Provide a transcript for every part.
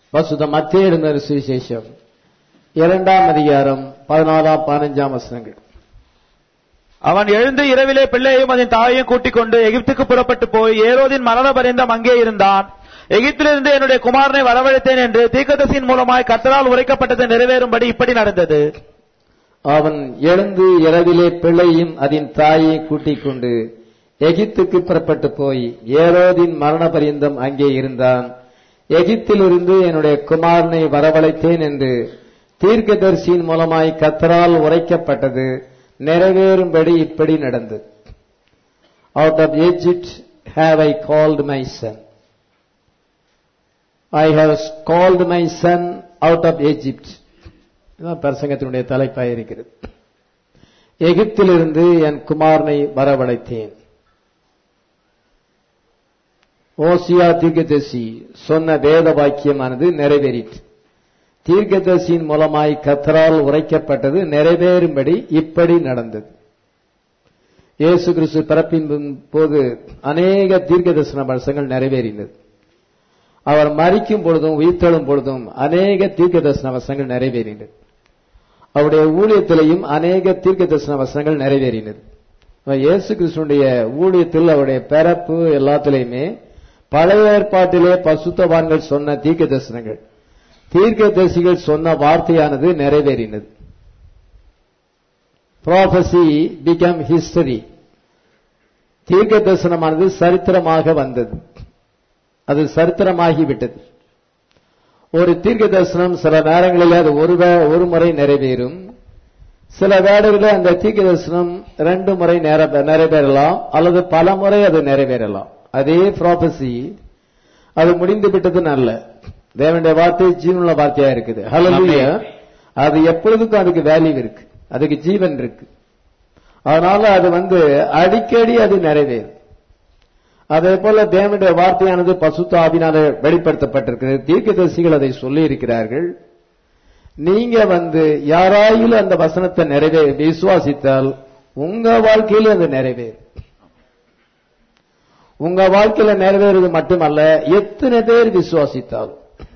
பசுத மத்திய எழுந்த சுவிசேஷம் இரண்டாம் அதிகாரம் பதினாலாம் பதினஞ்சாம் வசனங்கள் அவன் எழுந்து இரவிலே பிள்ளையையும் அதன் தாயையும் கூட்டிக் கொண்டு எகிப்துக்கு புறப்பட்டு போய் ஏரோதின் மரண பரியந்தம் அங்கே இருந்தான் எகிப்திலிருந்து என்னுடைய குமாரனை வரவழைத்தேன் என்று தீர்க்கதரிசியின் மூலமாய் கர்த்தரால் உரைக்கப்பட்டது நிறைவேறும்படி இப்படி நடந்தது அவன் எழுந்து இரவிலே பிள்ளையும் அதன் தாயை கூட்டிக் கொண்டு எகிப்துக்கு புறப்பட்டு போய் ஏரோதின் மரண பரியந்தம் அங்கே இருந்தான் எகிப்திலிருந்து என்னுடைய குமாரனை வரவழைத்தேன் என்று தீர்க்கதரிசியின் மூலமாய் கத்தரால் உரைக்கப்பட்டது நிறைவேறும்படி இப்படி நடந்தது out of Egypt have I called my son I have called my son out of Egypt இதுதான் பிரசங்கத்தினுடைய தலைப்பாய் இருக்கிறது எகிப்திலிருந்து என் குமாரனை வரவழைத்தேன் ஓசியா தீர்க்கதரிசி சொன்ன வேத வாக்கியமானது நிறைவேறிற்று தீர்க்கதரிசியின் மூலமாய் கத்தரால் உரைக்கப்பட்டது நிறைவேறும்படி இப்படி நடந்தது இயேசு கிறிஸ்து பிறப்பின் போது அநேக தீர்க்க தரிசன வசனங்கள் நிறைவேறினது அவர் மறிக்கும் பொழுதும் உயிர்த்தெழும் பொழுதும் அநேக தீர்க்க தரிசன வசனங்கள் நிறைவேறினது அவருடைய ஊழியத்திலையும் அநேக தீர்க்க தரிசன வசனங்கள் நிறைவேறினது இயேசு கிறிஸ்துடைய ஊழியத்தில் அவருடைய பிறப்பு எல்லாத்திலையுமே பழைய ஏற்பாட்டிலே பசுத்தவான்கள் சொன்ன தீர்க்க தரிசனங்கள் தீர்க்க தரிசிகள் சொன்ன வார்த்தையானது நிறைவேறினது ப்ராபசி பிகம் ஹிஸ்டரி தீர்க்க தரிசனமானது சரித்திரமாக வந்தது அது சரித்திரமாகிவிட்டது ஒரு தீர்க்க தரிசனம் சில நேரங்களில் அது ஒரு ஒரு முறை நிறைவேறும் சில வேடுகளில் அந்த தீர்க்க தரிசனம் ரெண்டு முறை நிறைவேறலாம் அல்லது பல முறை அது நிறைவேறலாம் அதே ப்ராபசி அது முடிந்து விட்டது நல்ல தேவனுடைய வார்த்தை ஜீவனுள்ள வார்த்தையா இருக்குது ஹலலுயா அது எப்பொழுதுக்கும் அதுக்கு வேல்யூ இருக்கு அதுக்கு ஜீவன் இருக்கு அதனால அது வந்து அடிக்கடி அது நிறைவேறும் அதே போல தேவனுடைய வார்த்தையானது பசுத்த ஆவினால வெளிப்படுத்தப்பட்டிருக்கிறது தீர்க்கதரிசிகள் அதை சொல்லி இருக்கிறார்கள் நீங்க வந்து யாராயிலும் அந்த வசனத்தை நிறைவே விசுவாசித்தால் உங்க வாழ்க்கையில அது நிறைவேறும் உங்க வாழ்க்கையில நிறைவேறது மட்டுமல்ல எத்தனை பேர் விசுவாசித்தாலும்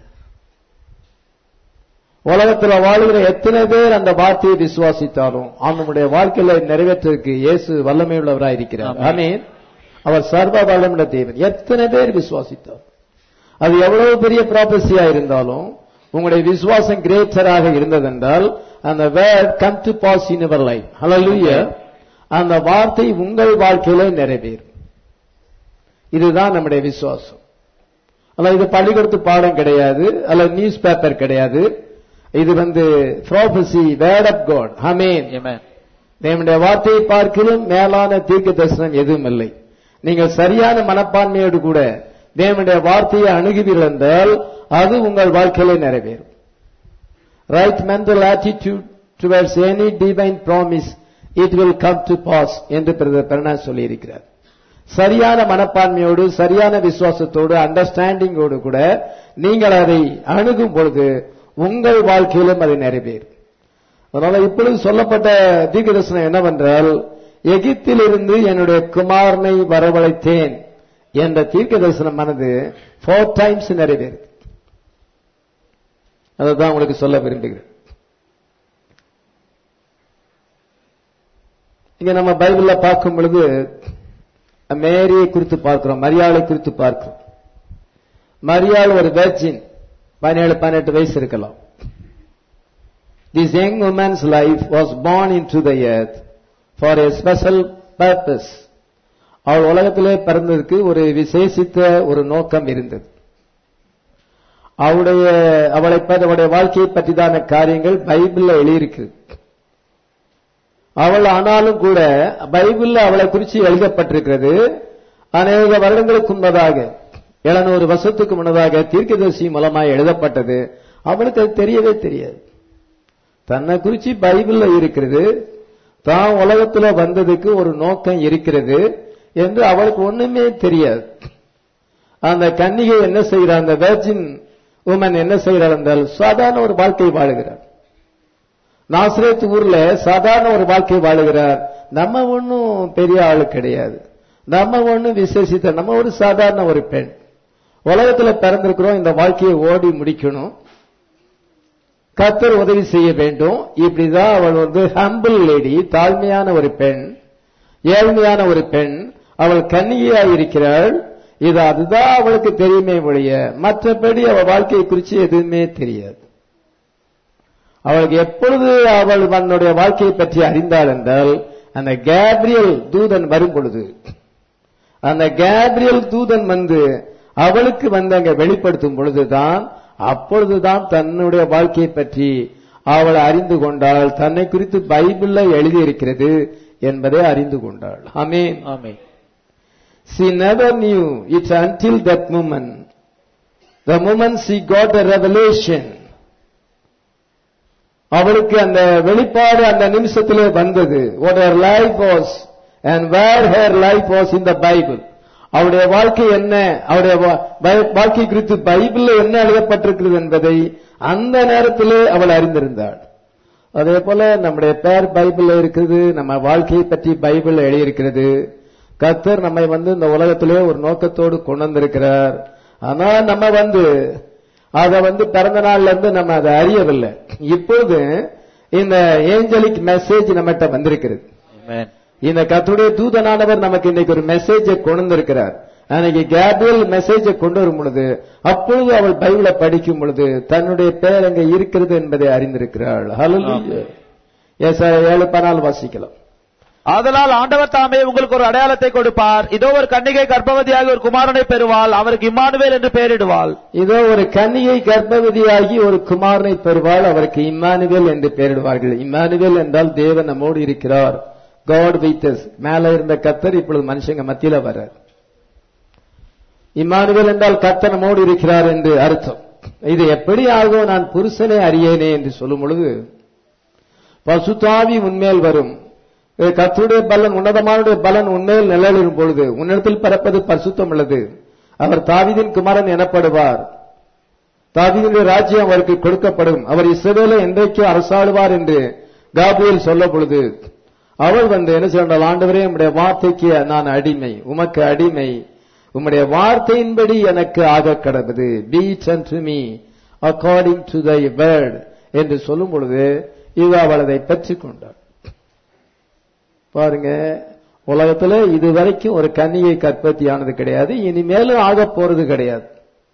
உலகத்துல வாழ்கிற எத்தனை பேர் அந்த வார்த்தையை விசுவாசித்தாலும் அவனுடைய வாழ்க்கையில நிறைவேற்றுவதற்கு இயேசு வல்லமையுள்ளவராக இருக்கிறார் ஆமீன் அவர் சர்வ வல்லமுள்ள தேவன் எத்தனை பேர் விசுவாசித்தார் அது எவ்வளவு பெரிய ப்ராபஸியா இருந்தாலும் உங்களுடைய விசுவாசம் கிரேட்டராக இருந்ததென்றால் அந்த word come to pass in our life ஹalleluya அந்த வார்த்தை உங்கள் வாழ்க்கையில நிறைவேறும் இதுதான் நம்முடைய விசுவாசம் அல்ல இது பள்ளிக்கூடத்து பாடம் கிடையாது அல்ல நியூஸ் பேப்பர் கிடையாது இது வந்து ப்ராபசி வேர்ட் ஆஃப் காட் ஹமேன் தேவனுடைய வார்த்தையை பார்க்கிலும் மேலான தீர்க்க தரிசனம் எதுவும் இல்லை நீங்கள் சரியான மனப்பான்மையோடு கூட தேவனுடைய வார்த்தையை அணுகுவீர்கள் என்றால் அது உங்கள் வாழ்க்கையில நிறைவேறும் right mental attitude towards any divine promise it will come to pass என்று பெருனா சொல்லியிருக்கிறார் சரியான மனப்பான்மையோடு சரியான விசுவாசத்தோடு அண்டர்ஸ்டாண்டிங்கோடு கூட நீங்கள் அதை அணுகும் பொழுது உங்கள் வாழ்க்கையிலும் அது நிறைவேறும் அதனால இப்பொழுது சொல்லப்பட்ட தீர்க்கதர்சனம் என்னவென்றால் எகிப்திலிருந்து என்னுடைய குமாரனை வரவழைத்தேன் என்ற தீர்க்க தரிசனமானது ஃபோர் டைம்ஸ் நிறைவேறு அதுதான் உங்களுக்கு சொல்ல விரும்புகிறேன் இங்க நம்ம பைபிள்ல பார்க்கும் பொழுது மேரியை குறித்து பார்க்கிறோம் மரியாதை குறித்து பார்க்கிறோம் மரியாள் ஒரு வேர்ஜின் பதினேழு பதினெட்டு வயசு இருக்கலாம் this young women's life was born into the earth for a special purpose அவள் உலகத்திலே பிறந்ததுக்கு ஒரு விசேஷித்த ஒரு நோக்கம் இருந்தது அவளுடைய அவளை அவளுடைய வாழ்க்கையை பற்றிதான காரியங்கள் பைபிள்ல எழுதியிருக்கு அவள் ஆனாலும் கூட பைபிள்ல அவளை குறித்து எழுதப்பட்டிருக்கிறது அநேக வருடங்களுக்கு முன்னதாக எழுநூறு வருஷத்துக்கு முன்னதாக தீர்க்கதரிசி மூலமாய் எழுதப்பட்டது அவளுக்கு அது தெரியவே தெரியாது தன்னை குறிச்சு பைபிள்ல இருக்கிறது தான் உலகத்துல வந்ததுக்கு ஒரு நோக்கம் இருக்கிறது என்று அவளுக்கு ஒண்ணுமே தெரியாது அந்த கன்னிகை என்ன செய்கிறார் அந்த வேர்ஜின் உமன் என்ன செய்கிறார் என்றால் சாதாரண ஒரு வாழ்க்கை வாழுகிறார் நாசிரேத் ஊர்ல சாதாரண ஒரு வாழ்க்கை வாழுகிறார் நம்ம ஒன்னும் பெரிய ஆளு கிடையாது நம்ம ஒன்னும் விசேஷித்த நம்ம ஒரு சாதாரண ஒரு பெண் உலகத்துல பிறந்திருக்கிறோம் இந்த வாழ்க்கையை ஓடி முடிக்கணும் கத்தர் உதவி செய்ய வேண்டும் இப்படிதான் அவள் வந்து ஹம்பிள் லேடி தாழ்மையான ஒரு பெண் ஏழ்மையான ஒரு பெண் அவள் கன்னிகையா இருக்கிறாள் இது அதுதான் அவளுக்கு தெரியுமே ஒழிய மற்றபடி அவள் வாழ்க்கையை குறித்து எதுவுமே தெரியாது அவளுக்கு எப்பொழுது அவள் தன்னுடைய வாழ்க்கையை பற்றி அறிந்தாள் என்றால் அந்த கேப்ரியல் தூதன் வரும் பொழுது அந்த கேப்ரியல் தூதன் வந்து அவளுக்கு வந்து அங்க வெளிப்படுத்தும் பொழுதுதான் அப்பொழுதுதான் தன்னுடைய வாழ்க்கையை பற்றி அவள் அறிந்து கொண்டாள் தன்னை குறித்து பைபிள்ல எழுதியிருக்கிறது என்பதை அறிந்து கொண்டாள் ஆமென் ஆமென் She never knew it until that moment. The moment she got a revelation. அவளுக்கு அந்த வெளிப்பாடு அந்த நிமிஷத்திலே வந்தது what her life was and where her life was in the bible அவருடைய வாழ்க்கை என்ன அவருடைய வா- பை- வாழ்க்கை குறித்து பைபிள்ல என்ன எழுதப்பட்டிருக்கிறது என்பதை அந்த நேரத்திலே அவள் அறிந்திருந்தாள் அதே போல நம்முடைய பேர் பைபிள்ல இருக்குது நம்ம வாழ்க்கையை பற்றி பைபிள்ல எழுதியிருக்கிறது கர்த்தர் நம்மை வந்து இந்த உலகத்திலே ஒரு நோக்கத்தோடு கொண்டு வந்திருக்கிறார் ஆனா நம்ம வந்து அத வந்து பிறந்த நாள்ல இருந்து நம்ம அதை அறியவில்லை இப்பொழுது இந்த ஏஞ்சலிக் மெசேஜ் நம்மகிட்ட வந்திருக்கிறது ஆமென் இந்த கர்த்தருடைய தூதனானவர் நமக்கு இன்னைக்கு ஒரு மெசேஜை கொண்டு வந்திருக்கிறார் அன்னைக்கு கேப்ரியல் மெசேஜை கொண்டு வரும் பொழுது அப்பொழுது அவள் பைபிளை படிக்கும் பொழுது தன்னுடைய பெயர் அங்க இருக்கிறது என்பதை அறிந்திருக்கிறாள் ஹalleluya ஏசாயா ஏழு பனால் வாசிக்கலாம் ஆதலால் ஆண்டவர் தாமே உங்களுக்கு ஒரு அடையாளத்தை கொடுப்பார் இதோ ஒரு கன்னிகை கர்ப்பவதியாகி ஒரு குமாரனை பெறுவாள் அவருக்கு இம்மானுவேல் என்று பெயரிடுவாள் இதோ ஒரு கன்னிகை கர்ப்பவதியாகி ஒரு குமாரனை பெறுவாள் அவருக்கு இம்மானுவேல் என்று பெயரிடுவார்கள் இம்மானுவேல் என்றால் தேவன் நம்மோடு இருக்கிறார் காட் வித் us மேல இருந்த கத்தர் இப்பொழுது மனுஷங்க மத்தியில வர்றார் இம்மானுவேல் என்றால் கத்தர் நம்மோடு இருக்கிறார் என்று அர்த்தம் இது எப்படி ஆகும் நான் புருஷனை அறியேனே என்று சொல்லும் பொழுது பசுத்தாவி உன்மேல் வரும் இது கர்த்தருடைய பலன் உன்னதமானுடைய பலன் உன்மேல் நிழலிடும் பொழுது உன்னிடத்தில் பிறப்பது பரிசுத்தம் உள்ளது அவர் தாவீதின் குமாரன் எனப்படுவார் தாவீதினுடைய ராஜ்யம் அவருக்கு கொடுக்கப்படும் அவர் இஸ்ரவேலை என்றைக்கும் அரசாளுவார் என்று காபியல் சொல்ல பொழுது அவள் வந்து என்ன சொன்னால் ஆண்டவரே உம்முடைய வார்த்தைக்கு நான் அடிமை உமக்கு அடிமை உம்முடைய வார்த்தையின்படி எனக்கு ஆக கடவுது be it unto me according to thy word என்று சொல்லும் பொழுது இது அவள் அதை பெற்றுக் கொண்டாள் பாருங்க உலகத்துல இதுவரைக்கும் ஒரு கன்னிகை கற்பத்தியானது கிடையாது இனிமேலும் ஆக போறது கிடையாது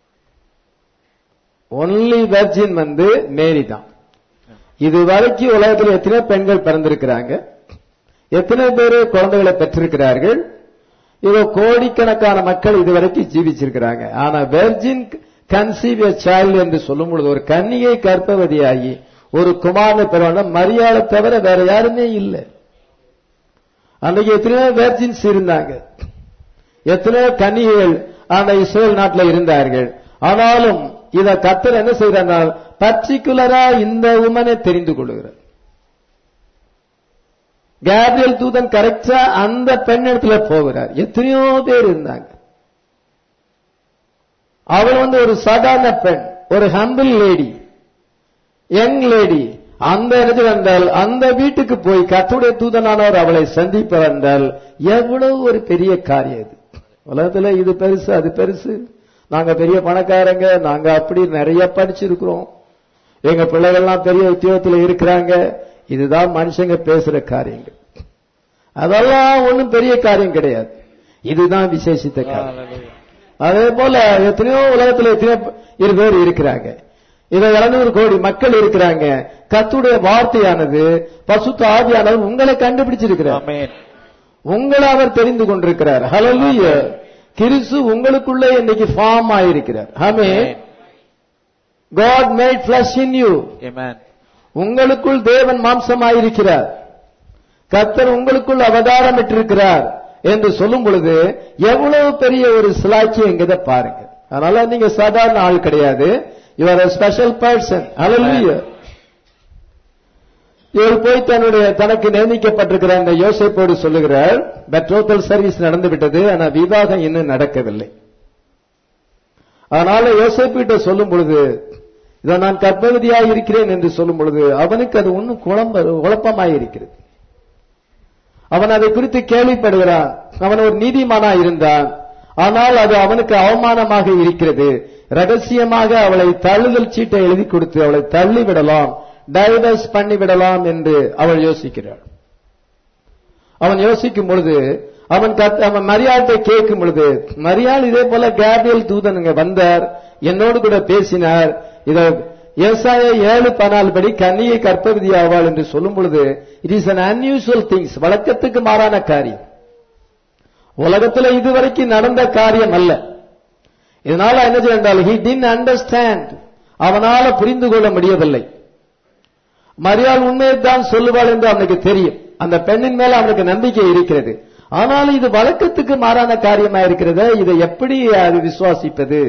ஒன்லி வெர்ஜின் வந்து மேரி தான் இதுவரைக்கும் உலகத்துல எத்தனை பெண்கள் பிறந்திருக்கிறாங்க எத்தனை பேர் குழந்தைகளை பெற்றிருக்கிறார்கள் இதோ கோடிக்கணக்கான மக்கள் இதுவரைக்கும் ஜீவிச்சிருக்கிறாங்க ஆனா வெர்ஜின் கன்சீவ் எ சைல்டு என்று சொல்லும் பொழுது ஒரு கன்னிகை கர்ப்பவதியாகி ஒரு குமாரனை பெறுவாங்க மரியாதை தவிர வேற யாருமே இல்லை அன்னைக்கு எத்தனையோ வெர்ஜின்ஸ் இருந்தாங்க எத்தனையோ கன்னிகைகள் அந்த இஸ்ரேல் நாட்டில் இருந்தார்கள் ஆனாலும் இத கத்தர் என்ன செய்யறார் பர்டிகுலரா இந்த உமனை தெரிந்து கொள்ளுகிறார் கேப்ரியல் தூதன் கரெக்டா அந்த பெண் இடத்துல போகிறார் எத்தனையோ பேர் இருந்தாங்க அவள் வந்து ஒரு சாதாரண பெண் ஒரு ஹம்பிள் லேடி யங் லேடி அந்த இடத்துல வந்தால் அந்த வீட்டுக்கு போய் கத்துடைய தூதனானவர் அவளை சந்திப்ப வந்தால் எவ்வளவு ஒரு பெரிய காரியம் இது உலகத்துல இது பெருசு அது பெருசு நாங்க பெரிய பணக்காரங்க நாங்க அப்படி நிறைய படிச்சிருக்கிறோம் எங்க பிள்ளைகள்லாம் பெரிய உத்தியோகத்துல இருக்கிறாங்க இதுதான் மனுஷங்க பேசுற காரியங்கள் அதெல்லாம் ஒண்ணும் பெரிய காரியம் கிடையாது இதுதான் விசேஷித்த காரியம் அதே போல எத்தனையோ உலகத்துல எத்தனையோ இரு பேர் இருக்கிறாங்க இதை எழுநூறு கோடி மக்கள் இருக்கிறாங்க கத்துடைய வார்த்தையானது பசுத்த ஆவியானவர் உங்களை கண்டுபிடிச்சிருக்கிறார் ஆமென் உங்களை அவர் தெரிந்து கொண்டிருக்கிறார் ஹalleluya கிறிஸ்து உங்களுக்குள்ளே இன்னைக்கு ஃபார்ம் ஆயிருக்கிறார் ஆமே God made flesh in you ஆமென் உங்களுக்குள் தேவன் மாம்சமாயிருக்கிறார் கர்த்தர் உங்களுக்குள் அவதாரமிட்டிருக்கிறார் என்று சொல்லும் பொழுது எவ்வளவு பெரிய ஒரு சிலாட்சியம் எங்கத பாருங்க அதனால நீங்க சாதாரண ஆள் கிடையாது யுவர் ஸ்பெஷல் பர்சன் ஹalleluya இவர் போய் தன்னுடைய தனக்கு நியமிக்கப்பட்டிருக்கிற அந்த யோசிப்போடு சொல்லுகிறார் பெட்ரோத்தல் சர்வீஸ் நடந்து விட்டது ஆனா விவாகம் இன்னும் நடக்கவில்லை அதனால யோசிப்பிட்ட சொல்லும் பொழுது இதை நான் கர்ப்பவதியாக இருக்கிறேன் என்று சொல்லும் பொழுது அவனுக்கு அது ஒன்னும் குழம்ப குழப்பமாய் இருக்கிறது அவன் அதை குறித்து கேள்விப்படுகிறான் அவன் ஒரு நீதிமானா இருந்தான் ஆனால் அது அவனுக்கு அவமானமாக இருக்கிறது ரகசியமாக அவளை தள்ளுதல் சீட்டை எழுதி கொடுத்து அவளை தள்ளி விடலாம் டைவர்ஸ் பண்ணி விடலாம் என்று அவள் யோசிக்கிறாள் அவன் யோசிக்கும் பொழுது அவன் கத்- அவன் மரியாதை கேட்கும் பொழுது மரியாள் இதே போல கேபியல் தூதன் இங்க வந்தார் என்னோடு கூட பேசினார் இத ஏசாய ஏழு பனால் படி கன்னியை கற்பவதி ஆவாள் என்று சொல்லும் பொழுது it is an unusual things வழக்கத்துக்கு மாறான காரியம் உலகத்துல இதுவரைக்கும் நடந்த காரியம் அல்ல இதனால என்ன செய்தால் ஹி டின் அண்டர்ஸ்டாண்ட் அவனால புரிந்து கொள்ள முடியவில்லை மரியாள் உண்மையை தான் சொல்லுவாள் என்று அவனுக்கு தெரியும் அந்த பெண்ணின் மேல அவனுக்கு நம்பிக்கை இருக்கிறது ஆனால் இது வழக்கத்துக்கு மாறான காரியமா இருக்கிறது இதை எப்படி அது விசுவாசிப்பது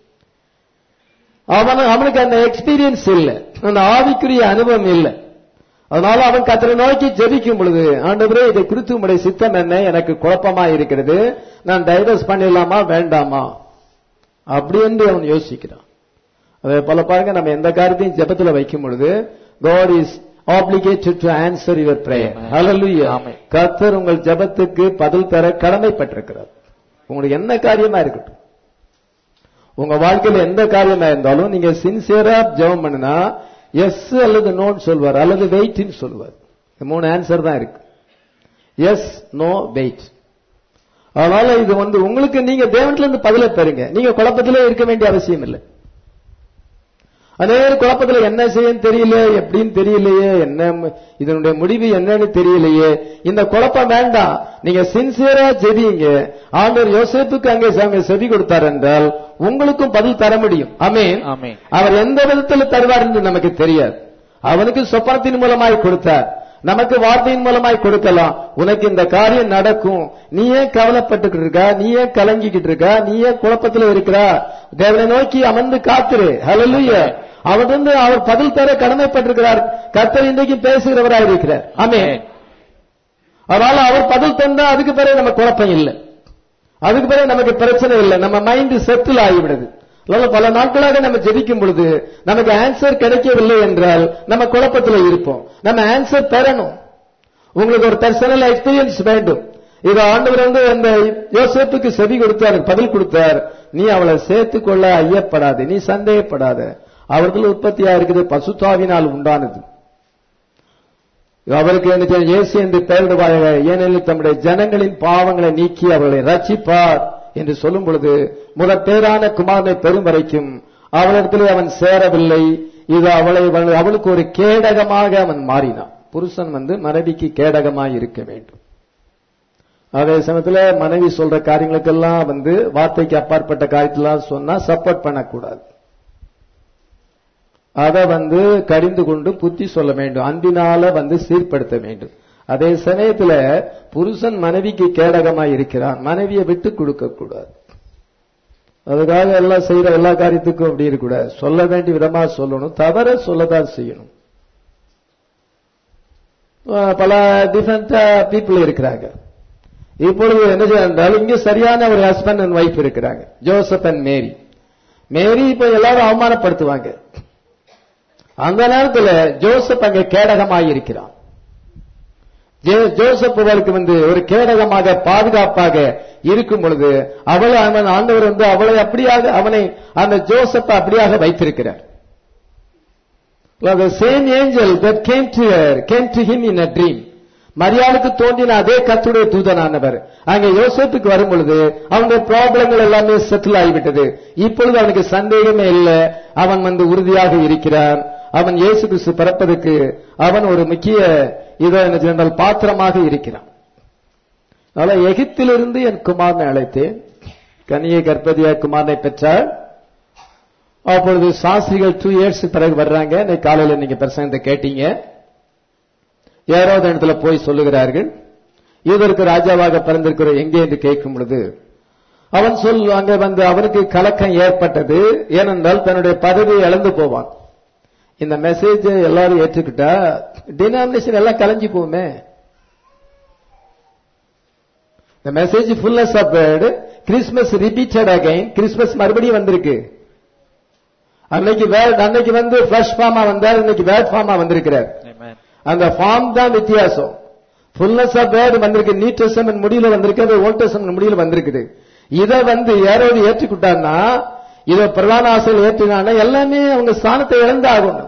அவன் அவனுக்கு அந்த எக்ஸ்பீரியன்ஸ் இல்லை அந்த ஆவிக்குரிய அனுபவம் இல்லை அதனால அவன் கத்தரை நோக்கி ஜெபிக்கும் பொழுது ஆண்டவரே இதை குறித்து உங்களுடைய சித்தம் என்ன எனக்கு குழப்பமா இருக்கிறது நான் டைவர்ஸ் பண்ணிடலாமா வேண்டாமா அப்படி என்று அவன் யோசிக்கிறான் அதே போல பாருங்க நம்ம எந்த காரியத்தையும் ஜெபத்துல வைக்கும் பொழுது God is obligated to answer your prayer Amen. hallelujah Amen. கர்த்தர் உங்கள் ஜெபத்துக்கு பதில் தர கடமைப்பட்டிருக்கிறார் உங்களுக்கு என்ன காரியமா இருக்கட்டும் உங்க வாழ்க்கையில எந்த காரியமா இருந்தாலும் நீங்க சின்சியரா ஜெபம் பண்ணுனா எஸ் அல்லது நோன்னு சொல்வார் அல்லது வெயிட்னு சொல்லுவார் இந்த மூணு ஆன்சர் தான் இருக்கு எஸ் நோ வெயிட் அதனால இது வந்து உங்களுக்கு நீங்க தேவன்ல இருந்து பதில பெறுங்க நீங்க குழப்பத்திலே இருக்க வேண்டிய அவசியம் இல்லை அநேக குழப்பத்துல என்ன செய்யன்னு தெரியல எப்படின்னு தெரியலையே என்ன ம- இதனுடைய முடிவு என்னன்னு தெரியலையே இந்த குழப்பம் வேண்டாம் நீங்க சின்சியரா ஜெபிங்க ஆண்டவர் யோசேப்புக்கு அங்கே அங்கே செவி கொடுத்தார் என்றால் உங்களுக்கும் பதில் தர முடியும் ஆமென் ஆமென். அவர் எந்த விதத்தில் தருவார் என்று நமக்கு தெரியாது அவனுக்கு சொப்பனத்தின் மூலமாய் கொடுத்தார் நமக்கு வார்த்தையின் மூலமாய் கொடுக்கலாம் உனக்கு இந்த காரியம் நடக்கும் நீ ஏன் கவலைப்பட்டுக்கிட்டு இருக்கா நீ ஏன் கலங்கிக்கிட்டு இருக்கா நீ ஏன் குழப்பத்துல இருக்கிறா தேவனை நோக்கி அமர்ந்து காத்துரு ஹalleluya அவர் வந்து அவர் பதில் தர கடமைப்பட்டிருக்கிறார் கர்த்தர் இன்றைக்கு பேசுகிறவராய் இருக்கிறார் ஆமென் அதனால அவர் பதில் தந்தா அதுக்கு பிறகு நம்ம குழப்பம் இல்லை அதுக்கு பிறகு நமக்கு பிரச்சனை இல்லை நம்ம மைண்ட் செட்டில் ஆகிவிடுது அதனால பல நாட்களாக நம்ம ஜெபிக்கும் பொழுது நமக்கு ஆன்சர் கிடைக்கவில்லை என்றால் நம்ம குழப்பத்தில் இருப்போம் நம்ம ஆன்சர் பெறணும் உங்களுக்கு ஒரு பர்சனல் எக்ஸ்பீரியன்ஸ் வேண்டும் இது ஆண்டவர் வந்து அந்த யோசேப்புக்கு செவி கொடுத்தார் பதில் கொடுத்தார் நீ அவளை சேர்த்துக் கொள்ள ஐயப்படாது நீ சந்தேகப்படாத அவர்கள் உற்பத்தியா இருக்குது பசுத்தாவினால் உண்டானது அவருக்கு என்ன செய்ய- இயேசு என்று பெயரிடுவாயாக ஏனெனில் தம்முடைய ஜனங்களின் பாவங்களை நீக்கி அவர்களை ரட்சிப்பார் என்று சொல்லும் பொழுது முதற் பேரான குமாரனை பெறும் வரைக்கும் அவளிடத்திலே அவன் சேரவில்லை இது அவளை அவள்- அவளுக்கு ஒரு கேடகமாக அவன் மாறினான் புருஷன் வந்து மனைவிக்கு கேடகமாய் இருக்க வேண்டும் அதே சமயத்துல மனைவி சொல்ற காரியங்களுக்கெல்லாம் வந்து வார்த்தைக்கு அப்பாற்பட்ட காரியத்தெல்லாம் சொன்னா சப்போர்ட் பண்ணக்கூடாது அதை வந்து கடிந்து கொண்டு புத்தி சொல்ல வேண்டும் அன்பினால வந்து சீர்படுத்த வேண்டும் அதே சமயத்துல புருஷன் மனைவிக்கு கேடகமாய் இருக்கிறான் மனைவியை விட்டு கொடுக்க கூடாது அதுக்காக எல்லாம் செய்யற எல்லா காரியத்துக்கும் அப்படி இருக்கக்கூடாது சொல்ல வேண்டிய விதமா சொல்லணும் தவற சொல்லதான் செய்யணும் அஹ் பல டிஃபரெண்ட் பீப்புள் இருக்கிறாங்க இப்பொழுது என்ன செய்யறால் இங்க சரியான ஒரு ஹஸ்பண்ட் அண்ட் ஒய்ஃப் இருக்கிறாங்க ஜோசப் அண்ட் மேரி மேரி இப்ப எல்லாரும் அவமானப்படுத்துவாங்க அந்த நேரத்துல ஜோசப் அங்கே கேடகமாக இருக்கிறான் ஜே- ஜோசப் அவருக்கு வந்து ஒரு கேடகமாக பாதுகாப்பாக இருக்கும் பொழுது அவளை அவன் ஆண்டவர் வந்து அவளை அப்படியாக அவனை அந்த ஜோசப்பை அப்படியாக வைத்திருக்கிறார் the same angel that came to her came to him in a dream மரியாளுக்கு தோன்றின அதே கத்துடைய தூதனானவர் அங்கே யோசேப்புக்கு வரும் பொழுது அவனுடைய ப்ராப்ளங்கள் எல்லாமே செட்டில் ஆகிவிட்டது இப்பொழுது அவனுக்கு சந்தேகமே இல்லை அவன் வந்து உறுதியாக இருக்கிறான் அவன் இயேசு கிறிஸ்து பிறப்பதற்கு அவன் ஒரு முக்கிய இதோ என்ன சொன்னால் பாத்திரமாக இருக்கிறான் அதனால எகிப்திலிருந்து என் குமாரனை அழைத்தேன் கனியை கர்ப்பதியா குமாரனை பெற்றார் அப்பொழுது சாஸ்திரிகள் டூ இயர்ஸ் பிறகு வர்றாங்க இன்னைக்கு காலையில நீங்க பிரசங்கத்தை கேட்டீங்க யாராவது இடத்துல போய் சொல்லுகிறார்கள் இதற்கு ராஜாவாக பிறந்திருக்கிற எங்கே என்று கேட்கும் பொழுது அவன் சொல் அங்க வந்து அவனுக்கு கலக்கம் ஏற்பட்டது ஏனென்றால் தன்னுடைய பதவியை இழந்து போவான் இந்த மெசேஜ் எல்லாரும் ஏற்றுக்கிட்டா டினாமினேஷன் எல்லாம் கலைஞ்சு போகுமே இந்த message fullness of word Christmas repeated again Christmas மறுபடியும் வந்திருக்கு அன்னைக்கு வேர்ட் அன்னைக்கு வந்து ஃபிளஷ் ஃபார்மா வந்தார் இன்னைக்கு வேர்ட் ஃபார்மா வந்திருக்கிறார் Amen. அந்த ஃபார்ம் தான் வித்தியாசம் ஃபுல்னஸ் ஆஃப் வேர்டு வந்திருக்கு நியூ டெஸ்டமென்ட் முடியல வந்திருக்கு அது ஓல்ட் டெஸ்டமென்ட் முடியல வந்திருக்குது இத வந்து யாரோடு ஏற்றுக்கிட்டான்னா இத பிரதான ஆசிரியர் ஏற்றுக்காங்கன்னா எல்லாமே அவங்க ஸ்தானத்தை இழந்து ஆகணும்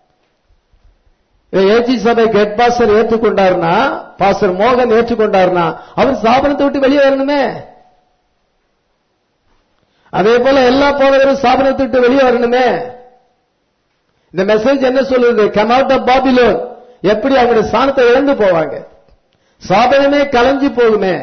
ஏஜி சபை கெட் பாஸ்டர் ஏற்றுக்கொண்டாருன்னா பாஸ்டர் மோகன் ஏற்றுக்கொண்டாருன்னா அவர் ஸ்தாபனத்தை விட்டு வெளியே வரணுமே அதே போல எல்லா போனவரும் ஸ்தாபனத்தை விட்டு வெளியே வரணுமே இந்த மெசேஜ் என்ன சொல்லுது கம் அவுட் ஆஃப் பாபிலோன் எப்படி அவங்களுடைய ஸ்தானத்தை இழந்து போவாங்க சாதனமே கலைஞ்சு போகுமே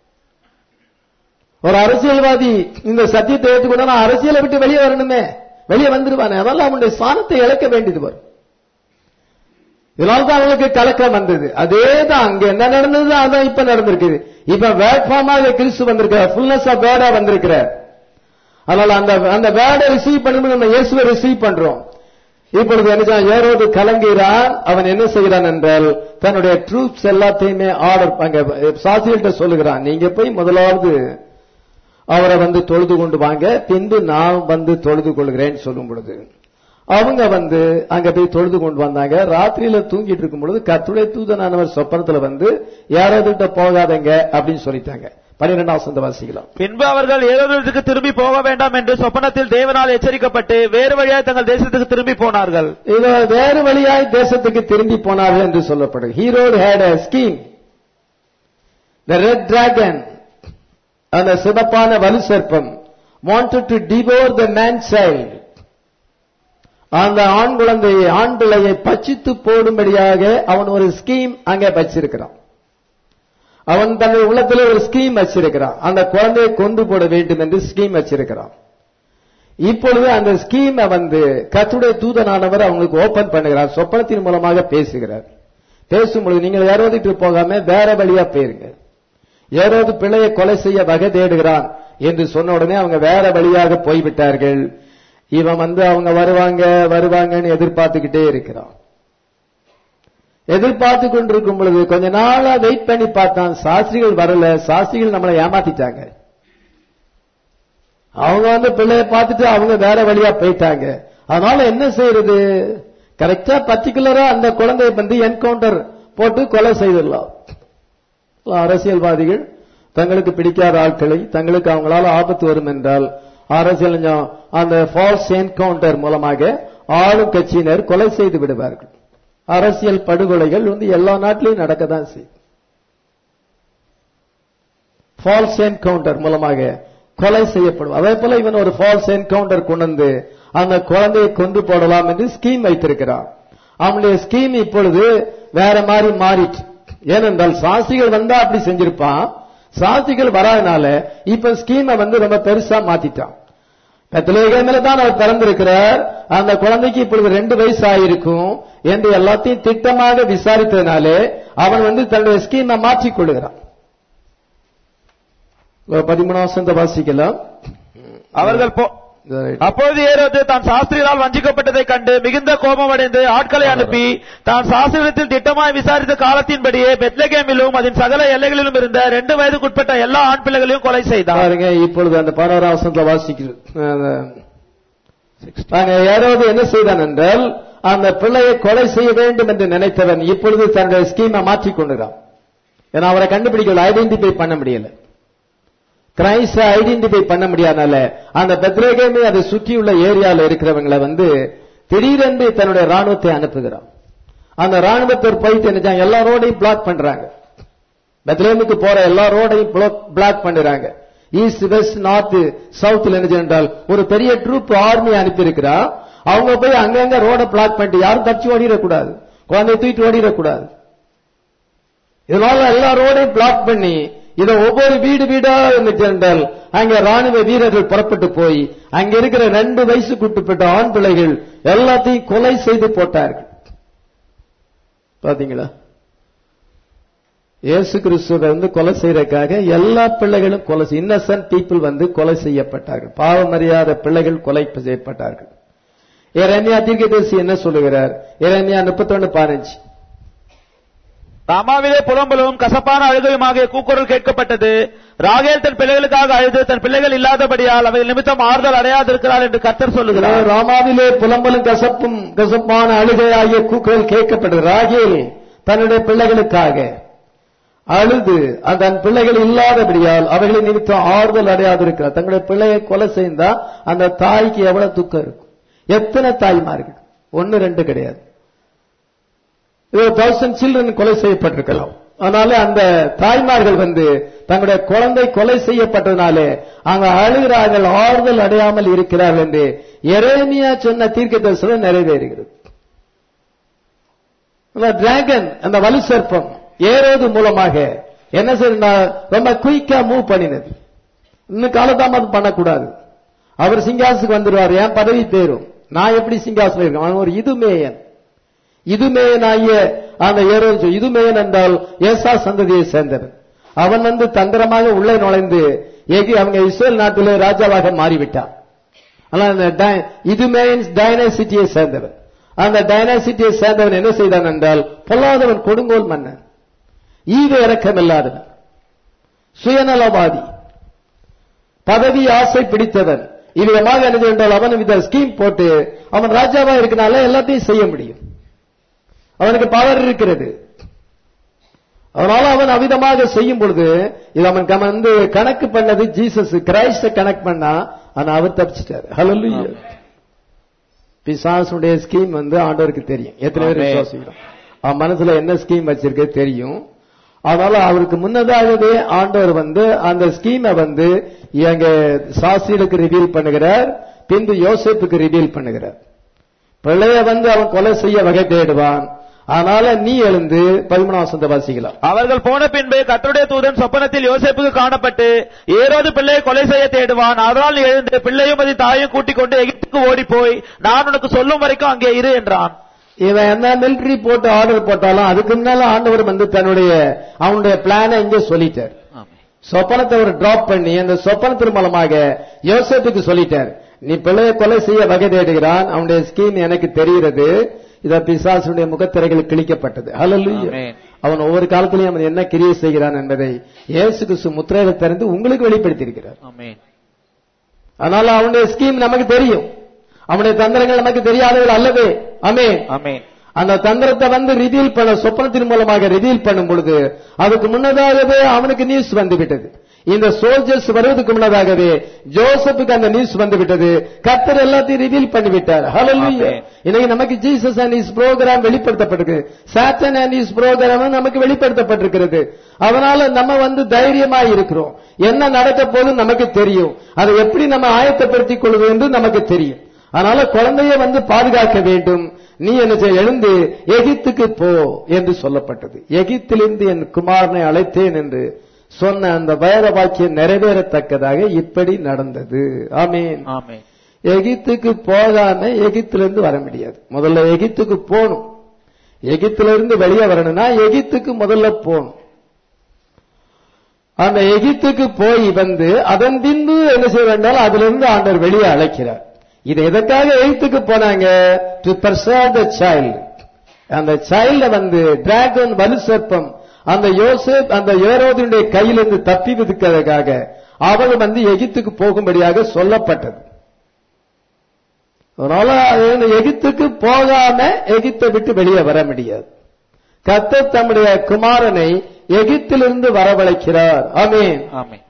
ஒரு அரசியல்வாதி இந்த சத்தியத்தை ஏற்றுக்கொண்டா அரசியலை விட்டு வெளியே வரணுமே வெளியே வந்துருவானே அதெல்லாம் அவனுடைய ஸ்தானத்தை இழக்க வேண்டியது வரும் இதனால தான் அவங்களுக்கு கலக்கம் வந்தது அதே தான் அங்க என்ன நடந்தது அதான் இப்ப நடந்திருக்குது இப்ப வேட்பாமாக கிறிஸ்து வந்திருக்கிறார் ஃபுல்னஸ் ஆஃப் வேர்டா வந்திருக்கிறார் அதனால அந்த அந்த வேர்டை ரிசீவ் பண்ணும்போது நம்ம இயேசுவை ரிசீவ் பண்றோம் இப்பொழுது என்ன ஏரோது கலங்குகிறான் அவன் என்ன செய்கிறான் என்றால் தன்னுடைய ட்ரூப்ஸ் எல்லாத்தையுமே ஆர்டர் அங்க சாசியிட்ட சொல்லுகிறான் நீங்க போய் முதலாவது அவரை வந்து தொழுது கொண்டு வாங்க பின்பு நான் வந்து தொழுது கொள்கிறேன்னு சொல்லும் பொழுது அவங்க வந்து அங்க போய் தொழுது கொண்டு வந்தாங்க ராத்திரியில தூங்கிட்டு இருக்கும் பொழுது கத்துடைய தூதனானவர் சொப்பனத்துல வந்து யாராவது போகாதங்க அப்படின்னு சொல்லிட்டாங்க பன்னிரெண்டாம் சொந்த வாசிக்கலாம் பின்பு அவர்கள் ஏரோதுக்கு திரும்பி போக வேண்டாம் என்று சொப்பனத்தில் தேவனால் எச்சரிக்கப்பட்டு வேறு வழியாய் தங்கள் தேசத்துக்கு திரும்பி போனார்கள் இவ வேறு வழியாய் தேசத்துக்கு திரும்பி போனார்கள் என்று சொல்லப்படும் Herod had a scheme the red dragon அந்த சிவப்பான வலு சர்ப்பம் wanted to devour the man child அந்த ஆண் குழந்தையை ஆண் பிள்ளையை பச்சித்து போடும்படியாக அவன் ஒரு ஸ்கீம் அங்கே வச்சிருக்கிறான் அவன் தன்னுடைய உள்ளத்துல ஒரு ஸ்கீம் வச்சிருக்கிறான் அந்த குழந்தையை கொண்டு போட வேண்டும் என்று ஸ்கீம் வச்சிருக்கிறான் இப்பொழுது அந்த ஸ்கீமை வந்து கத்துடைய தூதனானவர் அவங்களுக்கு ஓபன் பண்ணுகிறார் சொப்பனத்தின் மூலமாக பேசுகிறார் பேசும்பொழுது நீங்கள் யாரோதிட்டு போகாம வேற வழியா போயிருங்க யாராவது பிள்ளையை கொலை செய்ய வகை தேடுகிறான் என்று சொன்ன உடனே அவங்க வேற வழியாக போய்விட்டார்கள் இவன் வந்து அவங்க வருவாங்க வருவாங்கன்னு எதிர்பார்த்துக்கிட்டே இருக்கிறான் எதிர்பார்த்து கொண்டிருக்கும் பொழுது கொஞ்ச நாளா வெயிட் பண்ணி பார்த்தான் சாஸ்திரிகள் வரல சாஸ்திரிகள் நம்மளை ஏமாத்திட்டாங்க அவங்க வந்து பிள்ளைய பார்த்துட்டு அவங்க வேற வழியா போயிட்டாங்க அதனால என்ன செய்யறது கரெக்டா பர்டிகுலரா அந்த குழந்தையை வந்து என்கவுண்டர் போட்டு கொலை செய்திடலாம் அரசியல்வாதிகள் தங்களுக்கு பிடிக்காத ஆட்களை தங்களுக்கு அவங்களால ஆபத்து வரும் என்றால் அரசியல் அந்த ஃபால்ஸ் என்கவுண்டர் மூலமாக ஆளும் கட்சியினர் கொலை செய்து விடுவார்கள் அரசியல் படுகொலைகள் வந்து எல்லா நாட்டிலையும் நடக்க தான் செய்யும் ஃபால்ஸ் என்கவுண்டர் மூலமாக கொலை செய்யப்படும் அதே போல இவன் ஒரு ஃபால்ஸ் என்கவுண்டர் கொண்டு வந்து அந்த குழந்தையை கொண்டு போடலாம் என்று ஸ்கீம் வைத்திருக்கிறான் அவனுடைய ஸ்கீம் இப்பொழுது வேற மாதிரி மாறிட்டு ஏனென்றால் சாசிகள் வந்தா அப்படி செஞ்சிருப்பான் சாசிகள் வராதனால இப்ப ஸ்கீமை வந்து ரொம்ப பெருசா மாத்திட்டான் பெத்தலேகமில தான் அவர் பிறந்திருக்கிறார் அந்த குழந்தைக்கு இப்பொழுது ரெண்டு வயசு ஆயிருக்கும் என்று எல்லாத்தையும் திட்டமாக விசாரித்ததுனாலே அவன் வந்து தன்னுடைய ஸ்கீமை மாற்றிக் கொள்ளுகிறான் பதிமூணாம் சந்த வாசிக்கலாம் அவர்கள் போ- அப்பொழுது ஏரோது தான் சாஸ்திரியால் வஞ்சிக்கப்பட்டதைக் கண்டு மிகுந்த கோபமடைந்து ஆட்களை அனுப்பி தான் சாஸ்திரத்தில் திட்டமாய் விசாரித்த காலத்தின்படியே பெத்லகேமிலும் அதன் சகல எல்லைகளிலும் இருந்த ரெண்டு வயதுக்குட்பட்ட எல்லா ஆண் பிள்ளைகளையும் கொலை செய்தார் பாருங்க இப்பொழுது அந்த பதினோராம் வசனத்துல வாசிக்கிறது நாங்க யாராவது என்ன செய்தான் என்றால் அந்த பிள்ளையை கொலை செய்ய வேண்டும் என்று நினைத்தவன் இப்பொழுது தன்னுடைய ஸ்கீமை மாற்றிக் கொண்டுகிறான் ஏன்னா அவரை கண்டுபிடிக்கல ஐடென்டிஃபை பண்ண முடியல கிரைஸ்ட ஐடென்டிஃபை பண்ண முடியாதனால அந்த பெத்ரேகமே அதை சுற்றியுள்ள ஏரியால இருக்கிறவங்களை வந்து திடீரென்று தன்னுடைய ராணுவத்தை அனுப்புகிறான் அந்த ராணுவத்தர் போயிட்டு என்ன செய்றாங்க? எல்லா ரோடையும் பிளாக் பண்றாங்க பெத்லேமுக்கு போற எல்லா ரோடையும் பிளாக் பண்ணுறாங்க ஈஸ்ட் வெஸ்ட் நார்த் சவுத்ல என்ன செய்றாங்க? ஒரு பெரிய ட்ரூப் ஆர்மி அனுப்பி இருக்கிறா அவங்க போய் அங்கங்க ரோட பிளாக் பண்ணிட்டு யாரும் தப்பிச்சு ஓடிடக்கூடாது குழந்தைய தூக்கிட்டு ஓடிடக்கூடாது இதனால எல்லா ரோடையும் பிளாக் பண்ணி இத ஒவ்வொரு வீடு வீடா என்றால் அங்க ராணுவ வீரர்கள் புறப்பட்டு போய் அங்க இருக்கிற ரெண்டு வயசுக்குட்பட்ட ஆண் பிள்ளைகள் எல்லாத்தையும் கொலை செய்து போட்டார்கள் பாத்தீங்களா இயேசு கிறிஸ்துவை வந்து கொலை செய்யறதுக்காக எல்லா பிள்ளைகளும் கொலை இன்னசென்ட் பீப்புள் வந்து கொலை செய்யப்பட்டார்கள் பாவம் அறியாத பிள்ளைகள் கொலை செய்யப்பட்டார்கள் எரண்யா தீர்க்கதரிசி என்ன சொல்லுகிறார் எரண்யா முப்பத்தொன்னு பதினஞ்சு ராமாவிலே புலம்பலும் கசப்பான அழுகையுமாகிய கூக்குரல் கேட்கப்பட்டது ராகேல் தன் பிள்ளைகளுக்காக அழுது தன் பிள்ளைகள் இல்லாதபடியால் அவைகள் நிமித்தம் ஆறுதல் அடையாதிருக்கிறார் என்று கர்த்தர் சொல்லுகிறார் ராமாவிலே புலம்பலும் கசப்பும் கசப்பான அழுகை ஆகிய கூக்குரல் கேட்கப்படுது ராகேல் தன்னுடைய பிள்ளைகளுக்காக அழுது அந்த தன் பிள்ளைகள் இல்லாதபடியால் அவைகளை நிமித்தம் ஆறுதல் அடையாதிருக்கிறார் தங்களுடைய பிள்ளையை கொலை செய்தா அந்த தாய்க்கு எவ்வளவு துக்கம் இருக்கும் எத்தனை தாய்மார்கள் ஒன்னு ரெண்டு கிடையாது தௌசண்ட் சில்ட்ரன் கொலை செய்யப்பட்டிருக்கலாம் அதனால அந்த தாய்மார்கள் வந்து தங்களுடைய குழந்தை கொலை செய்யப்பட்டதுனாலே அங்க அழுகிறார்கள் ஆறுதல் அடையாமல் இருக்கிறார்கள் என்று எரேமியா சொன்ன தீர்க்க தரிசனம் நிறைவேறுகிறது டிராகன் அந்த வலு சர்ப்பம் ஏறது மூலமாக என்ன செய்யணும்னா ரொம்ப குயிக்கா மூவ் பண்ணினது இன்னும் காலதாமதம் பண்ணக்கூடாது அவர் சிங்காசுக்கு வந்துருவார் என் பதவி தேரும் நான் எப்படி சிங்காசனம் இருக்கேன் அவன் ஒரு இதுமேயன் இதுமேயன் ஆகிய அந்த ஏரோது இதுமேயன் என்றால் ஏசா சந்ததியை சேர்ந்தவன் அவன் வந்து தந்திரமாக உள்ளே நுழைந்து எகி அவங்க இஸ்ரேல் நாட்டிலே ராஜாவாக மாறிவிட்டான் ஆனால் அந்த ட- இதுமேயன் டைனசிட்டியை சேர்ந்தவன் அந்த டைனாசிட்டியை சேர்ந்தவன் என்ன செய்தான் என்றால் பொல்லாதவன் கொடுங்கோல் மன்னன் ஈவு இறக்கமில்லாதவன் சுயநலவாதி பதவி ஆசை பிடித்தவன் இவ்விதமாக என்ன என்றால் அவன் வித ஸ்கீம் போட்டு அவன் ராஜாவா இருக்கனால எல்லாத்தையும் செய்ய முடியும் அவனுக்கு பவர் இருக்கிறது அதனால அவன் அவிதமாக செய்யும் பொழுது இது அவன் க- வந்து கணக்கு பண்ணது ஜீசஸ் கிரைஸ்ட கணக்கு பண்ணா ஆனா அவர் தப்பிச்சிட்டாரு ஹalleluya பிசாசுடைய ஸ்கீம் வந்து ஆண்டவருக்கு தெரியும் எத்தனை பேர் ஆமென். விசுவாசிக்கிறோம் அவன் மனசுல என்ன ஸ்கீம் வச்சிருக்க தெரியும் அதனால அவருக்கு முன்னதாகவே ஆண்டவர் வந்து அந்த ஸ்கீமை வந்து எங்க சாஸ்திரிகளுக்கு ரிவீல் பண்ணுகிறார் பின்பு யோசேப்புக்கு ரிவீல் பண்ணுகிறார் பிள்ளைய வந்து அவன் கொலை செய்ய வகை தேடுவான் அதனால நீ எழுந்து பதிமூணாம் வசந்த வாசிக்கலாம் அவர்கள் போன பின்பு கர்த்தருடைய தூதன் சொப்பனத்தில் யோசேப்புக்கு காணப்பட்டு ஏரோது பிள்ளையை கொலை செய்ய தேடுவான் அதனால் நீ எழுந்து பிள்ளையும் அது தாயும் கூட்டிக் கொண்டு எகிப்துக்கு ஓடி போய் நான் உனக்கு சொல்லும் வரைக்கும் அங்கே இரு என்றான் இவன் என்ன மிலிட்டரி போட்டு ஆர்டர் போட்டாலும் அதுக்கு முன்னால ஆண்டவர் வந்து தன்னுடைய அவனுடைய பிளானை இங்க சொல்லிட்டார் சொப்பனத்தை ஒரு டிராப் பண்ணி அந்த சொப்பனத்தின் மூலமாக யோசேப்புக்கு சொல்லிட்டார் நீ பிள்ளையை கொலை செய்ய வகை தேடுகிறான் அவனுடைய ஸ்கீம் எனக்கு தெரிகிறது இத பிசாசுடைய முகத்திரைகள் கிழிக்கப்பட்டது ஹalleluya ஆமென். அவன் ஒவ்வொரு காலத்திலையும் அவன் என்ன கிரியை செய்கிறான் என்பதை இயேசு கிறிஸ்து முத்திரையில திறந்து உங்களுக்கு வெளிப்படுத்தியிருக்கிறார் ஆமென் அதனால அவனுடைய ஸ்கீம் நமக்கு தெரியும் அவனுடைய தந்திரங்கள் நமக்கு தெரியாதவர்கள் அல்லவே அமே ஆமென் அந்த தந்திரத்தை வந்து ரிவீல் பண்ண சொப்பனத்தின் மூலமாக ரிவீல் பண்ணும் பொழுது அதுக்கு முன்னதாகவே அவனுக்கு நியூஸ் வந்து விட்டது இந்த சோல்ஜர்ஸ் வருவதற்கு முன்னதாகவே ஜோசப்புக்கு அந்த நியூஸ் வந்து விட்டது கர்த்தர் எல்லாத்தையும் ரிவீல் பண்ணி விட்டார் ஹalleluya ஆமென். இன்னைக்கு நமக்கு ஜீசஸ் அண்ட் இஸ் ப்ரோக்ராம் வெளிப்படுத்தப்பட்டிருக்கு சாத்தன் அண்ட் இஸ் ப்ரோக்ராம் நமக்கு வெளிப்படுத்தப்பட்டிருக்கிறது அதனால நம்ம வந்து தைரியமா இருக்கிறோம் என்ன நடக்க போகுதுன்னு நமக்கு தெரியும் அதை எப்படி நம்ம ஆயத்தப்படுத்திக் கொள்வது என்று நமக்கு தெரியும் அதனால குழந்தைய வந்து பாதுகாக்க வேண்டும் நீ என்ன செய்ய எழுந்து எகிப்துக்கு போ என்று சொல்லப்பட்டது எகிப்திலிருந்து என் குமாரனை அழைத்தேன் என்று சொன்ன அந்த வேத வாக்கியம் நிறைவேறத்தக்கதாக இப்படி நடந்தது ஆமீன் ஆமென் எகிப்துக்கு போகாம எகிப்திலிருந்து வர முடியாது முதல்ல எகிப்துக்கு போகணும் எகிப்திலிருந்து வெளியே வரணும்னா எகிப்துக்கு முதல்ல போகணும் அந்த எகிப்துக்கு போய் வந்து அதன் பின்பு என்ன செய்ய வேண்டாம் அதிலிருந்து ஆண்டவர் வெளியே அழைக்கிறார் இது எதற்காக எகிப்துக்கு போனாங்க டு பர்சர்வ் த சைல்டு அந்த சைல்ட வந்து டிராகன் வலு சர்ப்பம் அந்த யோசேப் அந்த ஏரோதினுடைய கையிலிருந்து தப்பி விதுக்கிறதுக்காக அவள் வந்து எகிப்துக்கு போகும்படியாக சொல்லப்பட்டது அதனால அது வந்து எகிப்துக்கு போகாம எகிப்தை விட்டு வெளியே வர முடியாது கர்த்தர் தம்முடைய குமாரனை எகிப்திலிருந்து வரவழைக்கிறார் ஆமென் ஆமென்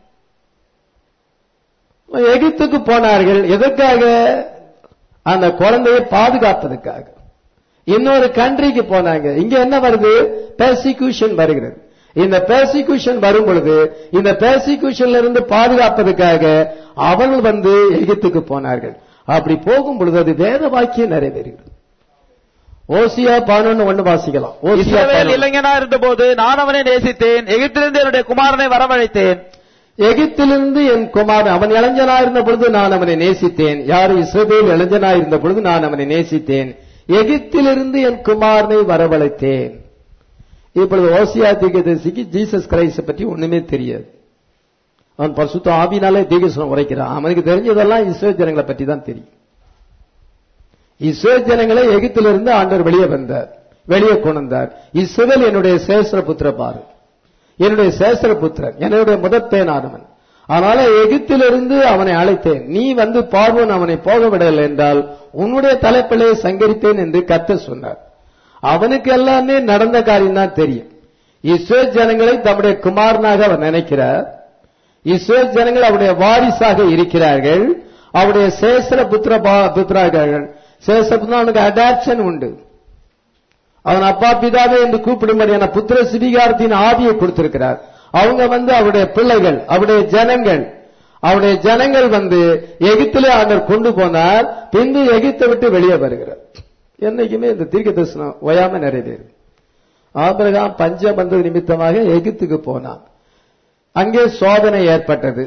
எகிப்துக்கு போனார்கள் எதற்காக அந்த குழந்தையை பாதுகாப்பதற்காக இன்னொரு கண்ட்ரிக்கு போனாங்க இங்க என்ன வருது பெர்சிக்யூஷன் வருகிறது இந்த பெர்சிக்யூஷன் வரும் பொழுது இந்த பெர்சிக்யூஷன்ல இருந்து பாதுகாப்பதற்காக அவர்கள் வந்து எகிப்துக்கு போனார்கள் அப்படி போகும் பொழுது அது வேத வாக்கியம் நிறைவேறுகிறது ஓசியா பதினொன்னு ஒண்ணு வாசிக்கலாம் ஓசியா இஸ்ரவேல் 11. இளைஞனா இருந்தபோது நான் அவனை நேசித்தேன் எகிப்திலிருந்து என்னுடைய குமாரனை வரவழைத்தேன் எகிப்திலிருந்து என் குமாரன் அவன் இளைஞனா இருந்த பொழுது நான் அவனை நேசித்தேன் யார் இஸ்ரவேல் இளைஞனா இருந்த பொழுது நான் அவனை நேசித்தேன் எகிப்திலிருந்து என் குமாரனை வரவழைத்தேன் இப்பொழுது ஓசியா தீர்க்கதரிசிக்கு ஜீசஸ் கிரைஸ்ட பற்றி ஒண்ணுமே தெரியாது அவன் பரிசுத்த ஆவினாலே தீர்க்கசனம் உரைக்கிறான் அவனுக்கு தெரிஞ்சதெல்லாம் இஸ்ரேல் ஜனங்களை பற்றி தான் தெரியும் இஸ்ரேல் ஜனங்களை எகிப்திலிருந்து ஆண்டவர் வெளியே வந்தார் வெளியே கொண்டு வந்தார் இஸ்ரவேல் என்னுடைய சேஸ்திர புத்திர பாரு என்னுடைய சேஸ்திர புத்திரன் என்னுடைய முதற்பேனானவன் அதனால எகிப்திலிருந்து அவனை அழைத்தேன் நீ வந்து பார்வோன் அவனை போக விடவில்லை என்றால் உன்னுடைய தலைப்பிள்ளையை சங்கரித்தேன் என்று கர்த்தர் சொன்னார் அவனுக்கு எல்லாமே நடந்த காரியம் தான் தெரியும் இஸ்ரேல் ஜனங்களை தம்முடைய குமாரனாக அவர் நினைக்கிறார் இஸ்ரேல் ஜனங்கள் அவருடைய வாரிசாக இருக்கிறார்கள் அவருடைய சேசர புத்திர பா- புத்திரார்கள் சேசப்புத்திரன் அவனுக்கு அடாப்ஷன் உண்டு அவன் அப்பா பிதாவே என்று கூப்பிடும்படியான புத்திர சிபிகாரத்தின் ஆவியை கொடுத்திருக்கிறார் அவங்க வந்து அவருடைய பிள்ளைகள் அவருடைய ஜனங்கள் அவருடைய ஜனங்கள் வந்து எகிப்திலே ஆண்டவர் கொண்டு போனார் பின்பு எகிப்தை விட்டு வெளியே வருகிறார் என்னைக்குமே இந்த தீர்க்க தரிசனம் ஓயாம நிறைவேறும் ஆபிரகாம் பஞ்சம் வந்தது நிமித்தமாக எகிப்துக்கு போனான் அங்கே சோதனை ஏற்பட்டது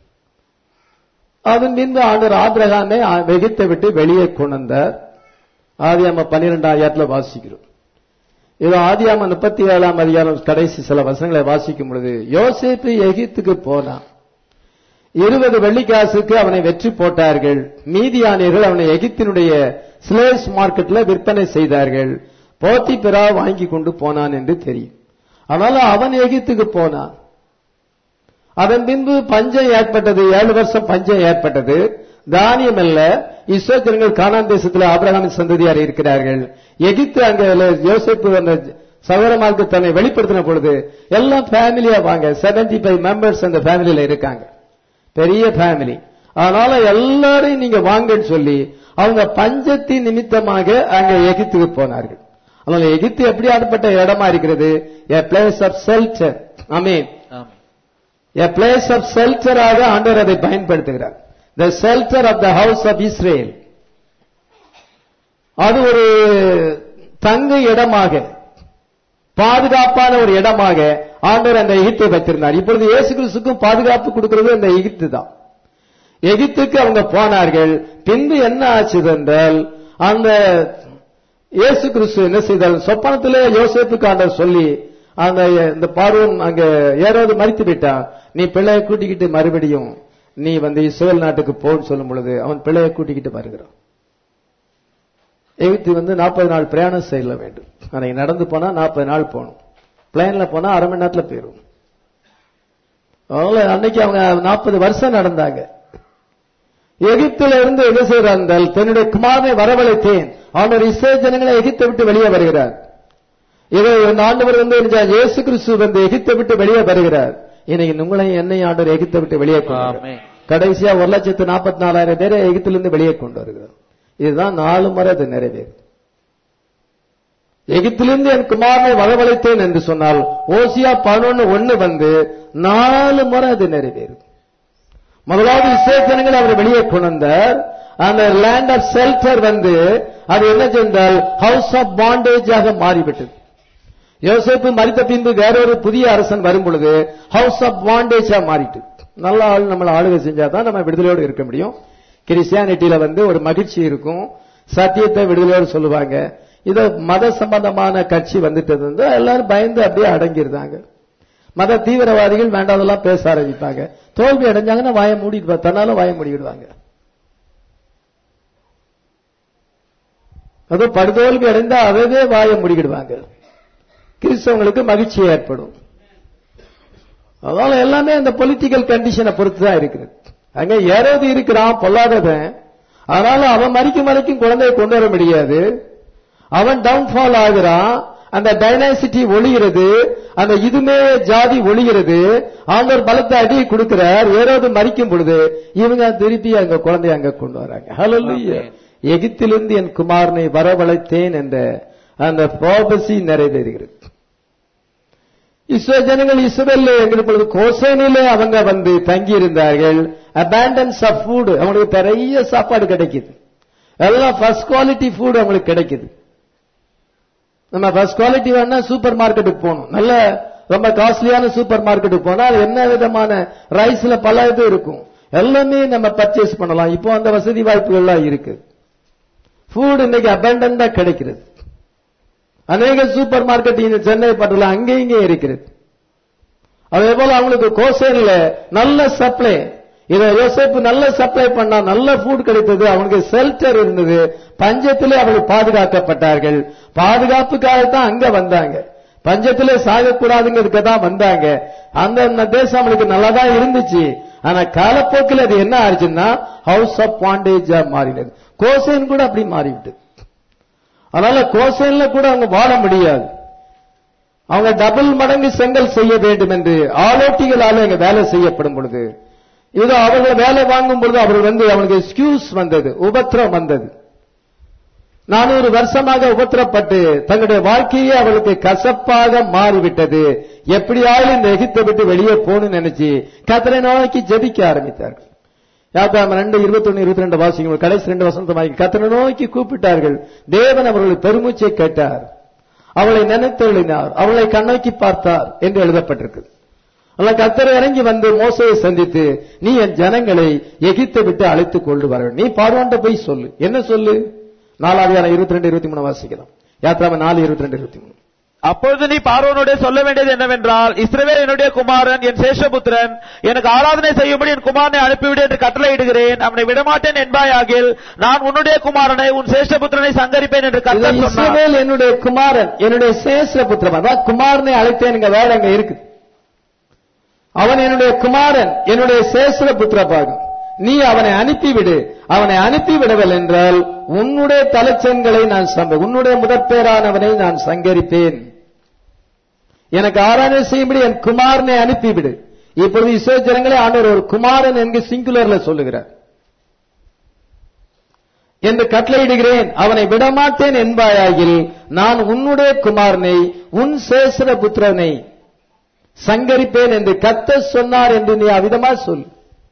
அதன் பின்பு ஆண்டவர் ஆபிரகாமை எகிப்தை விட்டு வெளியே கொண்டு வந்தார் ஆதியாம பன்னிரெண்டாயிரத்துல வாசிக்கிறோம் இது ஆதியாம முப்பத்தி ஏழாம் அதிகாரம் கடைசி சில வசனங்களை வாசிக்கும் பொழுது யோசேப்பு எகிப்துக்கு போனான் இருபது வெள்ளிக்காசுக்கு அவனை வெற்றி போட்டார்கள் மீதியானியர்கள் அவனை எகிப்தினுடைய ஸ்லேஸ் மார்க்கெட்ல விற்பனை செய்தார்கள் போத்தி பெறா வாங்கி கொண்டு போனான் என்று தெரியும் அதனால அவன் எகிப்துக்கு போனான் அதன் பின்பு பஞ்சம் ஏற்பட்டது ஏழு வருஷம் பஞ்சம் ஏற்பட்டது தானியம் அல்ல இஸ்ரோஜனங்கள் கானான் தேசத்தில் ஆபிரகாமின் சந்ததியார் இருக்கிறார்கள் எகிப்து அங்க யோசிப்பு அந்த சகோதரமாருக்கு தன்னை வெளிப்படுத்தின பொழுது எல்லாம் ஃபேமிலியா வாங்க 75 ஃபைவ் மெம்பர்ஸ் அந்த ஃபேமிலியில இருக்காங்க பெரிய ஃபேமிலி அதனால எல்லாரையும் நீங்க வாங்கன்னு சொல்லி அவங்க பஞ்சத்தின் நிமித்தமாக அங்க எகிப்துக்கு போனார்கள் அதனால எகிப்து எப்படி ஆடப்பட்ட இடமா இருக்கிறது a place of shelter Ameen amen. a place of shelter ஆக ஆண்டவர் அதை பயன்படுத்துகிறார் the shelter of the house of Israel அது ஒரு தங்கு இடமாக பாதுகாப்பான ஒரு இடமாக ஆண்டவர் அந்த எகிப்தை வைத்திருந்தார் இப்பொழுது இயேசு கிறிஸ்துக்கும் பாதுகாப்பு கொடுக்கிறது அந்த எகிப்து தான் எகிப்துக்கு அவங்க போனார்கள் பின்பு என்ன ஆச்சு என்றால் அந்த இயேசு கிறிஸ்து என்ன செய்தார் சொப்பனத்திலே யோசேப்புக்கு ஆண்டவர் சொல்லி அந்த இந்த பார்வன் அங்க ஏறாவது மறித்து விட்டான் நீ பிள்ளையை கூட்டிக்கிட்டு மறுபடியும் நீ வந்து இஸ்ரேல் நாட்டுக்கு போன்னு சொல்லும் பொழுது அவன் பிள்ளையை கூட்டிக்கிட்டு வருகிறான் எகிப்து வந்து நாற்பது நாள் பிரயாணம் செய்ய வேண்டும் அன்னைக்கு நடந்து போனா நாற்பது நாள் போகணும் பிளைன்ல போனா அரை மணி நேரத்துல போயிரும் அதனால அன்னைக்கு அவங்க நாற்பது வருஷம் நடந்தாங்க எகிப்துல இருந்து என்ன செய்கிறார்கள் தன்னுடைய குமாரனை வரவழைத்தேன் அவர் இஸ்ரே ஜனங்களை எகிப்தை விட்டு வெளியே வருகிறார் இதை இந்த ஆண்டவர் வந்து என்ன செய்றார்? இயேசு கிறிஸ்து வந்து எகிப்தை விட்டு வெளியே வருகிறார் இன்னைக்கு உங்களையும் என்னையும் ஆண்டவர் எகிப்தை விட்டு வெளியே கொண்டு வருகிறார். ஆமென். கடைசியா ஒரு லட்சத்து நாற்பத்தி நாலாயிரம் பேரை எகிப்திலிருந்து வெளியே கொண்டு வருகிறார் இதுதான் நாலு முறை அது நிறைவேறும் எகிப்திலிருந்து என் குமாரனை வரவழைத்தேன் என்று சொன்னால் ஓசியா பதினொன்னு ஒண்ணு வந்து நாலு முறை அது நிறைவேறும் முதலாவது இஸ்ரேல் ஜனங்கள் அவர் வெளியே கொண்டு வந்தார் அந்த லேண்ட் ஆஃப் செல்டர் வந்து அது என்ன சென்றால் ஹவுஸ் ஆஃப் பாண்டேஜாக மாறிவிட்டது யோசேப்பு மறித்த பின்பு வேறொரு புதிய அரசன் வரும் பொழுது ஹவுஸ் ஆஃப் பாண்டேஜா மாறிட்டு நல்ல ஆள் நம்மள ஆளுகை செஞ்சாதான் நம்ம விடுதலையோடு இருக்க முடியும் கிறிஸ்டியானிட்டியில வந்து ஒரு மகிழ்ச்சி இருக்கும் சத்தியத்தை விடுதலையோடு சொல்லுவாங்க இத மத சம்பந்தமான கட்சி வந்துட்டது வந்து எல்லாரும் பயந்து அப்படியே அடங்கிருந்தாங்க மத தீவிரவாதிகள் வேண்டாதெல்லாம் பேச ஆரம்பிப்பாங்க தோல்வி அடைஞ்சாங்கன்னா வாய மூடிட்டு தன்னால வாய மூடிடுவாங்க அது படுதோல்வி அடைந்தா அதவே வாய மூடிக்கிடுவாங்க கிறிஸ்தவங்களுக்கு மகிழ்ச்சி ஏற்படும் அதனால எல்லாமே அந்த பொலிட்டிக்கல் கண்டிஷனை பொறுத்து தான் இருக்குது அங்க ஏறது இருக்கிறான் பொல்லாதவன் அதனால அவன் மறிக்கும் வரைக்கும் குழந்தையை கொண்டு வர முடியாது அவன் டவுன்ஃபால் ஆகுறான் அந்த டைனாசிட்டி ஒளிகிறது அந்த இதுமே ஜாதி ஒளிகிறது ஆண்டவர் பலத்தை அடி கொடுக்கிறார் ஏறாவது மறிக்கும் பொழுது இவங்க திருப்பி அங்க குழந்தைய அங்க கொண்டு வராங்க ஹலோ எகிப்திலிருந்து என் குமாரனை வரவழைத்தேன் என்ற அந்த ப்ராபசி நிறைவேறுகிறது இஸ்ரோ ஜனங்கள் இஸ்ரேல் என்கிற பொழுது கோசேனிலே அவங்க வந்து தங்கி இருந்தார்கள் அபேண்டன்ஸ் ஆஃப் ஃபுட் அவங்களுக்கு நிறைய சாப்பாடு கிடைக்குது எல்லாம் ஃபர்ஸ்ட் குவாலிட்டி ஃபுட் அவங்களுக்கு கிடைக்குது நம்ம ஃபர்ஸ்ட் குவாலிட்டி வேணா சூப்பர் மார்க்கெட்டுக்கு போகணும் நல்ல ரொம்ப காஸ்ட்லியான சூப்பர் மார்க்கெட்டுக்கு போனா அது என்ன விதமான ரைஸ்ல பல இது இருக்கும் எல்லாமே நம்ம பர்ச்சேஸ் பண்ணலாம் இப்போ அந்த வசதி வாய்ப்புகள்லாம் இருக்கு ஃபுட் இன்னைக்கு அபண்டன்டா கிடைக்கிறது அநேக சூப்பர் மார்க்கெட் இங்க சென்னை பட்டல அங்கே இங்கே இருக்கிறது அதே போல அவங்களுக்கு கோசேன்ல நல்ல சப்ளை இத யோசேப்பு நல்ல சப்ளை பண்ணா நல்ல ஃபுட் கிடைத்தது அவனுக்கு ஷெல்டர் இருந்தது பஞ்சத்திலே அவர்கள் பாதுகாக்கப்பட்டார்கள் பாதுகாப்புக்காகத்தான் அங்க வந்தாங்க பஞ்சத்திலே சாகக்கூடாதுங்கிறதுக்கு தான் வந்தாங்க அந்த அந்த தேசம் அவனுக்கு நல்லா தான் இருந்துச்சு ஆனா காலப்போக்கில் அது என்ன ஆச்சுன்னா ஹவுஸ் ஆஃப் பாண்டேஜா மாறினது கோசேன் கூட அப்படி மாறிவிட்டது அதனால கோசைன்ல கூட அவங்க வாழ முடியாது அவங்க டபுள் மடங்கு செங்கல் செய்ய வேண்டும் என்று ஆலோட்டிகளால இங்க வேலை செய்யப்படும் பொழுது இது அவர்கள் வேலை வாங்கும் பொழுது அவர்கள் வந்து அவனுக்கு எக்ஸ்கியூஸ் வந்தது உபத்திரம் வந்தது நானூறு வருஷமாக உபத்திரப்பட்டு தங்களுடைய வாழ்க்கையே அவளுக்கு கசப்பாக மாறிவிட்டது எப்படியாவது இந்த எகிப்தை விட்டு வெளியே போகணும்னு நினைச்சு கத்தரை நோக்கி ஜெபிக்க ஆரம்பித்தார்கள் யாத்தாம ரெண்டு இருபத்தொன்னு இருபத்தி ரெண்டு வாசிக்கும் கடைசி ரெண்டு வசந்தமாகி கத்தரை நோக்கி கூப்பிட்டார்கள் தேவன் அவர்களுக்கு பெருமூச்சை கேட்டார் அவளை நினைத்தெழுதினார் அவளை கண்ணோக்கி பார்த்தார் என்று எழுதப்பட்டிருக்கு அல்ல கத்தரை இறங்கி வந்து மோசையை சந்தித்து நீ என் ஜனங்களை எகிப்தை விட்டு அழைத்துக் கொண்டு வர வேண்டும். நீ பார்வான்ட்ட போய் சொல்லு என்ன சொல்லு நாலாவது இருபத்தி ரெண்டு இருபத்தி மூணு வாசிக்கலாம் யாத்ராம நாலு இருபத்தி ரெண்டு இருபத்தி மூணு அப்பொழுது நீ பார்வோனோட சொல்ல வேண்டியது என்னவென்றால் இஸ்ரவேல் என்னுடைய குமாரன் என் சேஷபுத்திரன் எனக்கு ஆராதனை செய்யும்படி என் குமாரனை அனுப்பிவிடு என்று கட்டளையிடுகிறேன் அவனை விடமாட்டேன் என்பாயாகில் நான் உன்னுடைய குமாரனை உன் சேஷபுத்திரனை சங்கரிப்பேன் என்று இது கர்த்தர் சொன்னார் இஸ்ரவேல் என்னுடைய குமாரன் என்னுடைய சேஸ்ர புத்திரன் அதான் குமாரனை அழைத்தேன் வேலை அங்க இருக்கு அவன் என்னுடைய குமாரன் என்னுடைய சேஸ்ர புத்திரபாகம் நீ அவனை அனுப்பிவிடு அவனை அனுப்பிவிடவில்லை என்றால் உன்னுடைய தலைச்சன்களை நான் சம்ப உன்னுடைய முதற்பேரானவனை நான் சங்கரிப்பேன் எனக்கு ஆராதனை செய்யும்படி என் குமாரனை அனுப்பிவிடு இப்பொழுது இஸ்ரோ ஜனங்களே ஆண்டவர் ஒரு குமாரன் என்கிற சிங்குலர்ல சொல்லுகிறார் என்று கட்டளையிடுகிறேன் அவனை விடமாட்டேன் என்பாயாகில் நான் உன்னுடைய குமாரனை உன் சேசர புத்திரனை சங்கரிப்பேன் என்று கத்த சொன்னார் என்று நீ அவிதமா சொல்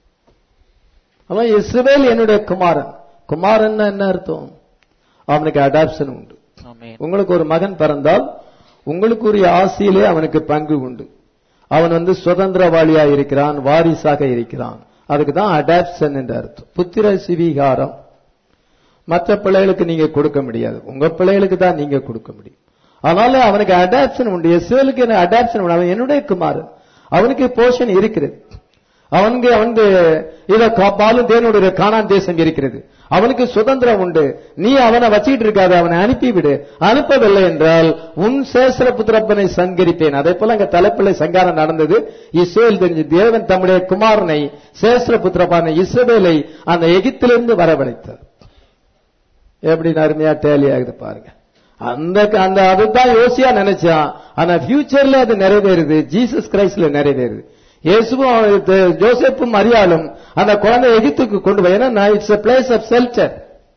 அவன் இஸ்ரவேல் என்னுடைய குமாரன் குமாரன் என்ன அர்த்தம் அவனுக்கு அடாப்ஷன் உண்டு ஆமென். உங்களுக்கு ஒரு மகன் பிறந்தால் உங்களுக்குரிய ஆசையிலே அவனுக்கு பங்கு உண்டு அவன் வந்து சுதந்திரவாளியா இருக்கிறான் வாரிசாக இருக்கிறான் அதுக்கு தான் அடாப்ஷன் என்ற அர்த்தம் புத்திர சிவீகாரம் மற்ற பிள்ளைகளுக்கு நீங்க கொடுக்க முடியாது உங்க பிள்ளைகளுக்கு தான் நீங்க கொடுக்க முடியும் அதனால அவனுக்கு அடாப்ஷன் உண்டு இஸ்ரேலுக்கு என்ன அடாப்ஷன் உண்டு அவன் என்னுடைய குமாரன் அவனுக்கு போஷன் இருக்கிறது அவனுக்கு அவனுக்கு இத கா- பாலும் தேனுடைய காணான் தேசம் இருக்கிறது அவனுக்கு சுதந்திரம் உண்டு நீ அவனை வச்சுக்கிட்டு இருக்காத அவனை அனுப்பிவிடு அனுப்பவில்லை என்றால் உன் சேசர புத்திரப்பனை சங்கரிப்பேன் அதே போல அங்க தலைப்பிள்ளை சங்காரம் நடந்தது இஸ்ரேல் தெரிஞ்சு தேவன் தம்முடைய குமாரனை சேசர புத்திரப்பான இஸ்ரவேலை அந்த எகிப்திலிருந்து வரவழைத்தார் எப்படி அருமையா டேலி ஆகுது பாருங்க அந்த அந்த அதுதான் யோசியா நினைச்சான் ஆனா ஃபியூச்சர்ல அது நிறைவேறுது ஜீசஸ் கிரைஸ்ட்ல நிறைவேறுது இயேசுவும் அவன் த- ஜோசப்பும் மரியாளும் அந்த குழந்தை எகிப்துக்கு கொண்டு போய் ஏன்னா it's a place of shelter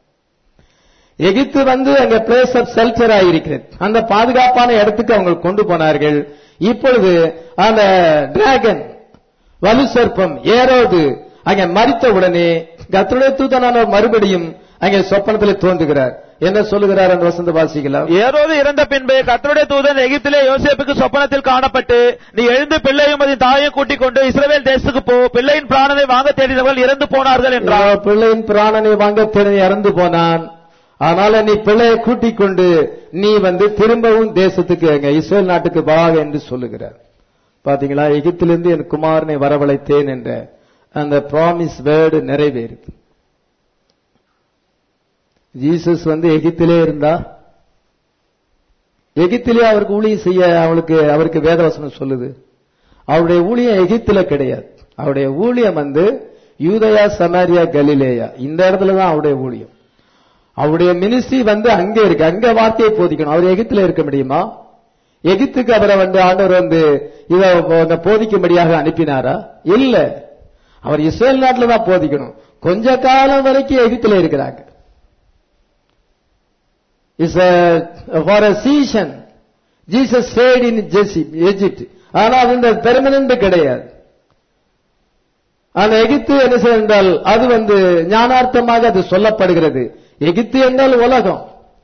எகிப்து வந்து அங்க பிளேஸ் ஆஃப் செல்டர் இருக்கிறது அந்த பாதுகாப்பான இடத்துக்கு அவங்க கொண்டு போனார்கள் இப்பொழுது அந்த டிராகன் வலு சர்ப்பம் ஏரோது அங்க மறித்த உடனே கர்த்தருடைய தூதனானவர் மறுபடியும் அங்கே சொப்பனத்தில் தோன்றுகிறார் என்ன சொல்லுகிறார் என்று வசந்த வாசிக்கலாம் ஏரோது இறந்த பின்பு கர்த்தருடைய தூதன் எகிப்திலே யோசேப்புக்கு சொப்பனத்தில் காணப்பட்டு நீ எழுந்து பிள்ளையும் அதன் தாயையும் கூட்டிக் கொண்டு இஸ்ரவேல் தேசத்துக்கு போ பிள்ளையின் பிராணனை வாங்க தேடினவர்கள் இறந்து போனார்கள் என்றார் அவன் பிள்ளையின் பிராணனை வாங்க திறன் இறந்து போனான் அதனால நீ பிள்ளையை கூட்டிக் கொண்டு நீ வந்து திரும்பவும் தேசத்துக்கு எங்க இஸ்ரேல் நாட்டுக்கு வா என்று சொல்லுகிறார் பாத்தீங்களா எகிப்திலிருந்து என் குமாரனை வரவழைத்தேன் என்ற அந்த ப்ராமிஸ் வேர்டு நிறைவேறுது ஜீசஸ் வந்து எகிப்திலே இருந்தா எகிப்திலே அவருக்கு ஊழியம் செய்ய அவளுக்கு அவருக்கு வேதவசனம் சொல்லுது அவருடைய ஊழியம் எகிப்தில கிடையாது அவருடைய ஊழியம் வந்து யூதயா சமாரியா கலிலேயா இந்த இடத்துல தான் அவருடைய ஊழியம் அவருடைய மினிஸ்ட்ரி வந்து அங்கே இருக்கு அங்க வார்த்தையை போதிக்கணும் அவர் எகிப்தில இருக்க முடியுமா எகிப்துக்கு அவரை வந்து ஆண்டவர் வந்து இதை போதிக்கும்படியாக அனுப்பினாரா இல்ல அவர் இஸ்ரேல் நாட்டில் தான் போதிக்கணும் கொஞ்ச காலம் வரைக்கும் எகிப்தில இருக்கிறாங்க is for a season Jesus stayed in Egypt ஆனா அது இந்த பெர்மனன்ட் கிடையாது அந்த எகிப்து என்ன செய்ய என்றால் அது வந்து ஞானார்த்தமாக அது சொல்லப்படுகிறது எகிப்து என்றால் உலகம்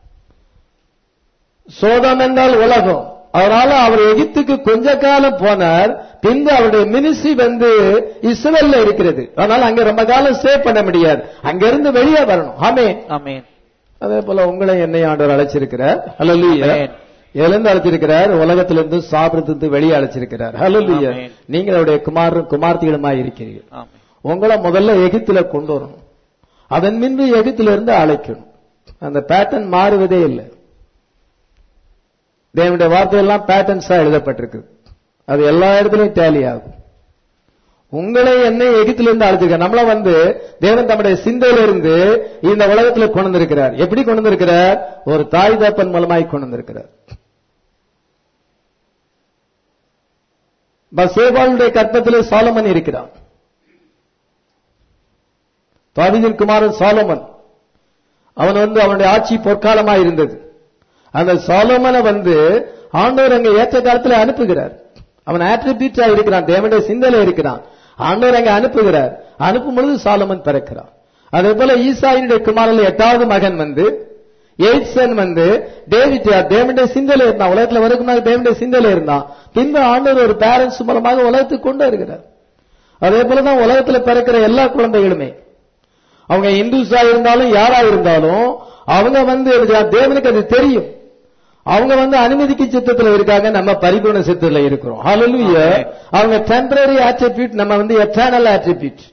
சோதம் என்றால் உலகம் அதனால அவர் எகிப்துக்கு கொஞ்ச காலம் போனார் பின்பு அவருடைய மினிஸ்ட்ரி வந்து இஸ்ரேல்ல இருக்கிறது அதனால அங்க ரொம்ப காலம் ஸ்டே பண்ண முடியாது அங்க இருந்து வெளியே வரணும் ஆமே ஆமென் அதே போல உங்களை என்னை ஆண்டவர் அழைச்சிருக்கிறார் ஹalleluya ஆமென். எழுந்து அழைச்சிருக்கிறார் உலகத்திலிருந்து சாப்பிடத்திலிருந்து வெளியே அழைச்சிருக்கிறார் ஹalleluya ஆமென். நீங்கள் அவருடைய குமாரரும் குமார்த்திகளுமாய் இருக்கிறீர்கள் ஆமென் உங்களை முதல்ல எகிப்துல கொண்டு வரணும் அதன் பின்பு எகிப்துல இருந்து அழைக்கணும் அந்த பேட்டர்ன் மாறுவதே இல்லை தேவனுடைய வார்த்தையெல்லாம் பேட்டர்ன்ஸா எழுதப்பட்டிருக்கு அது எல்லா இடத்துலயும் டேலி ஆகும் உங்களை என்னை எகிப்திலிருந்து அழைச்சிருக்கார் நம்மள வந்து தேவன் தம்முடைய சிந்தையில இருந்து இந்த உலகத்துல கொண்டு வந்திருக்கிறார் எப்படி கொண்டு வந்திருக்கிறார் ஒரு தாய் தப்பன் மூலமாய் கொண்டு வந்திருக்கிறார் சேவாளுடைய கற்பத்திலே சாலமன் இருக்கிறான் தாவீதின் குமாரன் சாலமன் அவன் வந்து அவனுடைய ஆட்சி பொற்காலமா இருந்தது அந்த சாலமனை வந்து ஆண்டவர் அங்க ஏற்ற காலத்துல அனுப்புகிறார் அவன் ஆட்ரிபியூட்டா இருக்கிறான் தேவனுடைய சிந்தனை இருக்கிறான் ஆண்டவர் அங்க அனுப்புகிறார் அனுப்பும் பொழுது சாலமன் பிறக்கிறான் அதே போல ஈசாயினுடைய குமாரில் எட்டாவது மகன் வந்து எய்ட்சன் வந்து டேவிட் தேவனுடைய சிந்தனை இருந்தான் உலகத்துல வரக்குனால தேவனுடைய சிந்தனை இருந்தான் பின்பு ஆண்டவர் ஒரு பேரண்ட்ஸ் மூலமாக உலகத்துக்கு கொண்டு வருகிறார் அதே போலதான் உலகத்துல பிறக்கிற எல்லா குழந்தைகளுமே அவங்க இந்துஸா இருந்தாலும் யாரா இருந்தாலும் அவங்க வந்து தேவனுக்கு அது தெரியும் அவங்க வந்து அனுமதிக்கு சித்தத்துல இருக்காங்க நம்ம பரிபூர்ண சித்தத்துல இருக்கிறோம் ஹalleluya அவங்க டெம்பரரி ஆட்ரிபியூட் நம்ம வந்து எட்டர்னல் ஆட்ரிபியூட்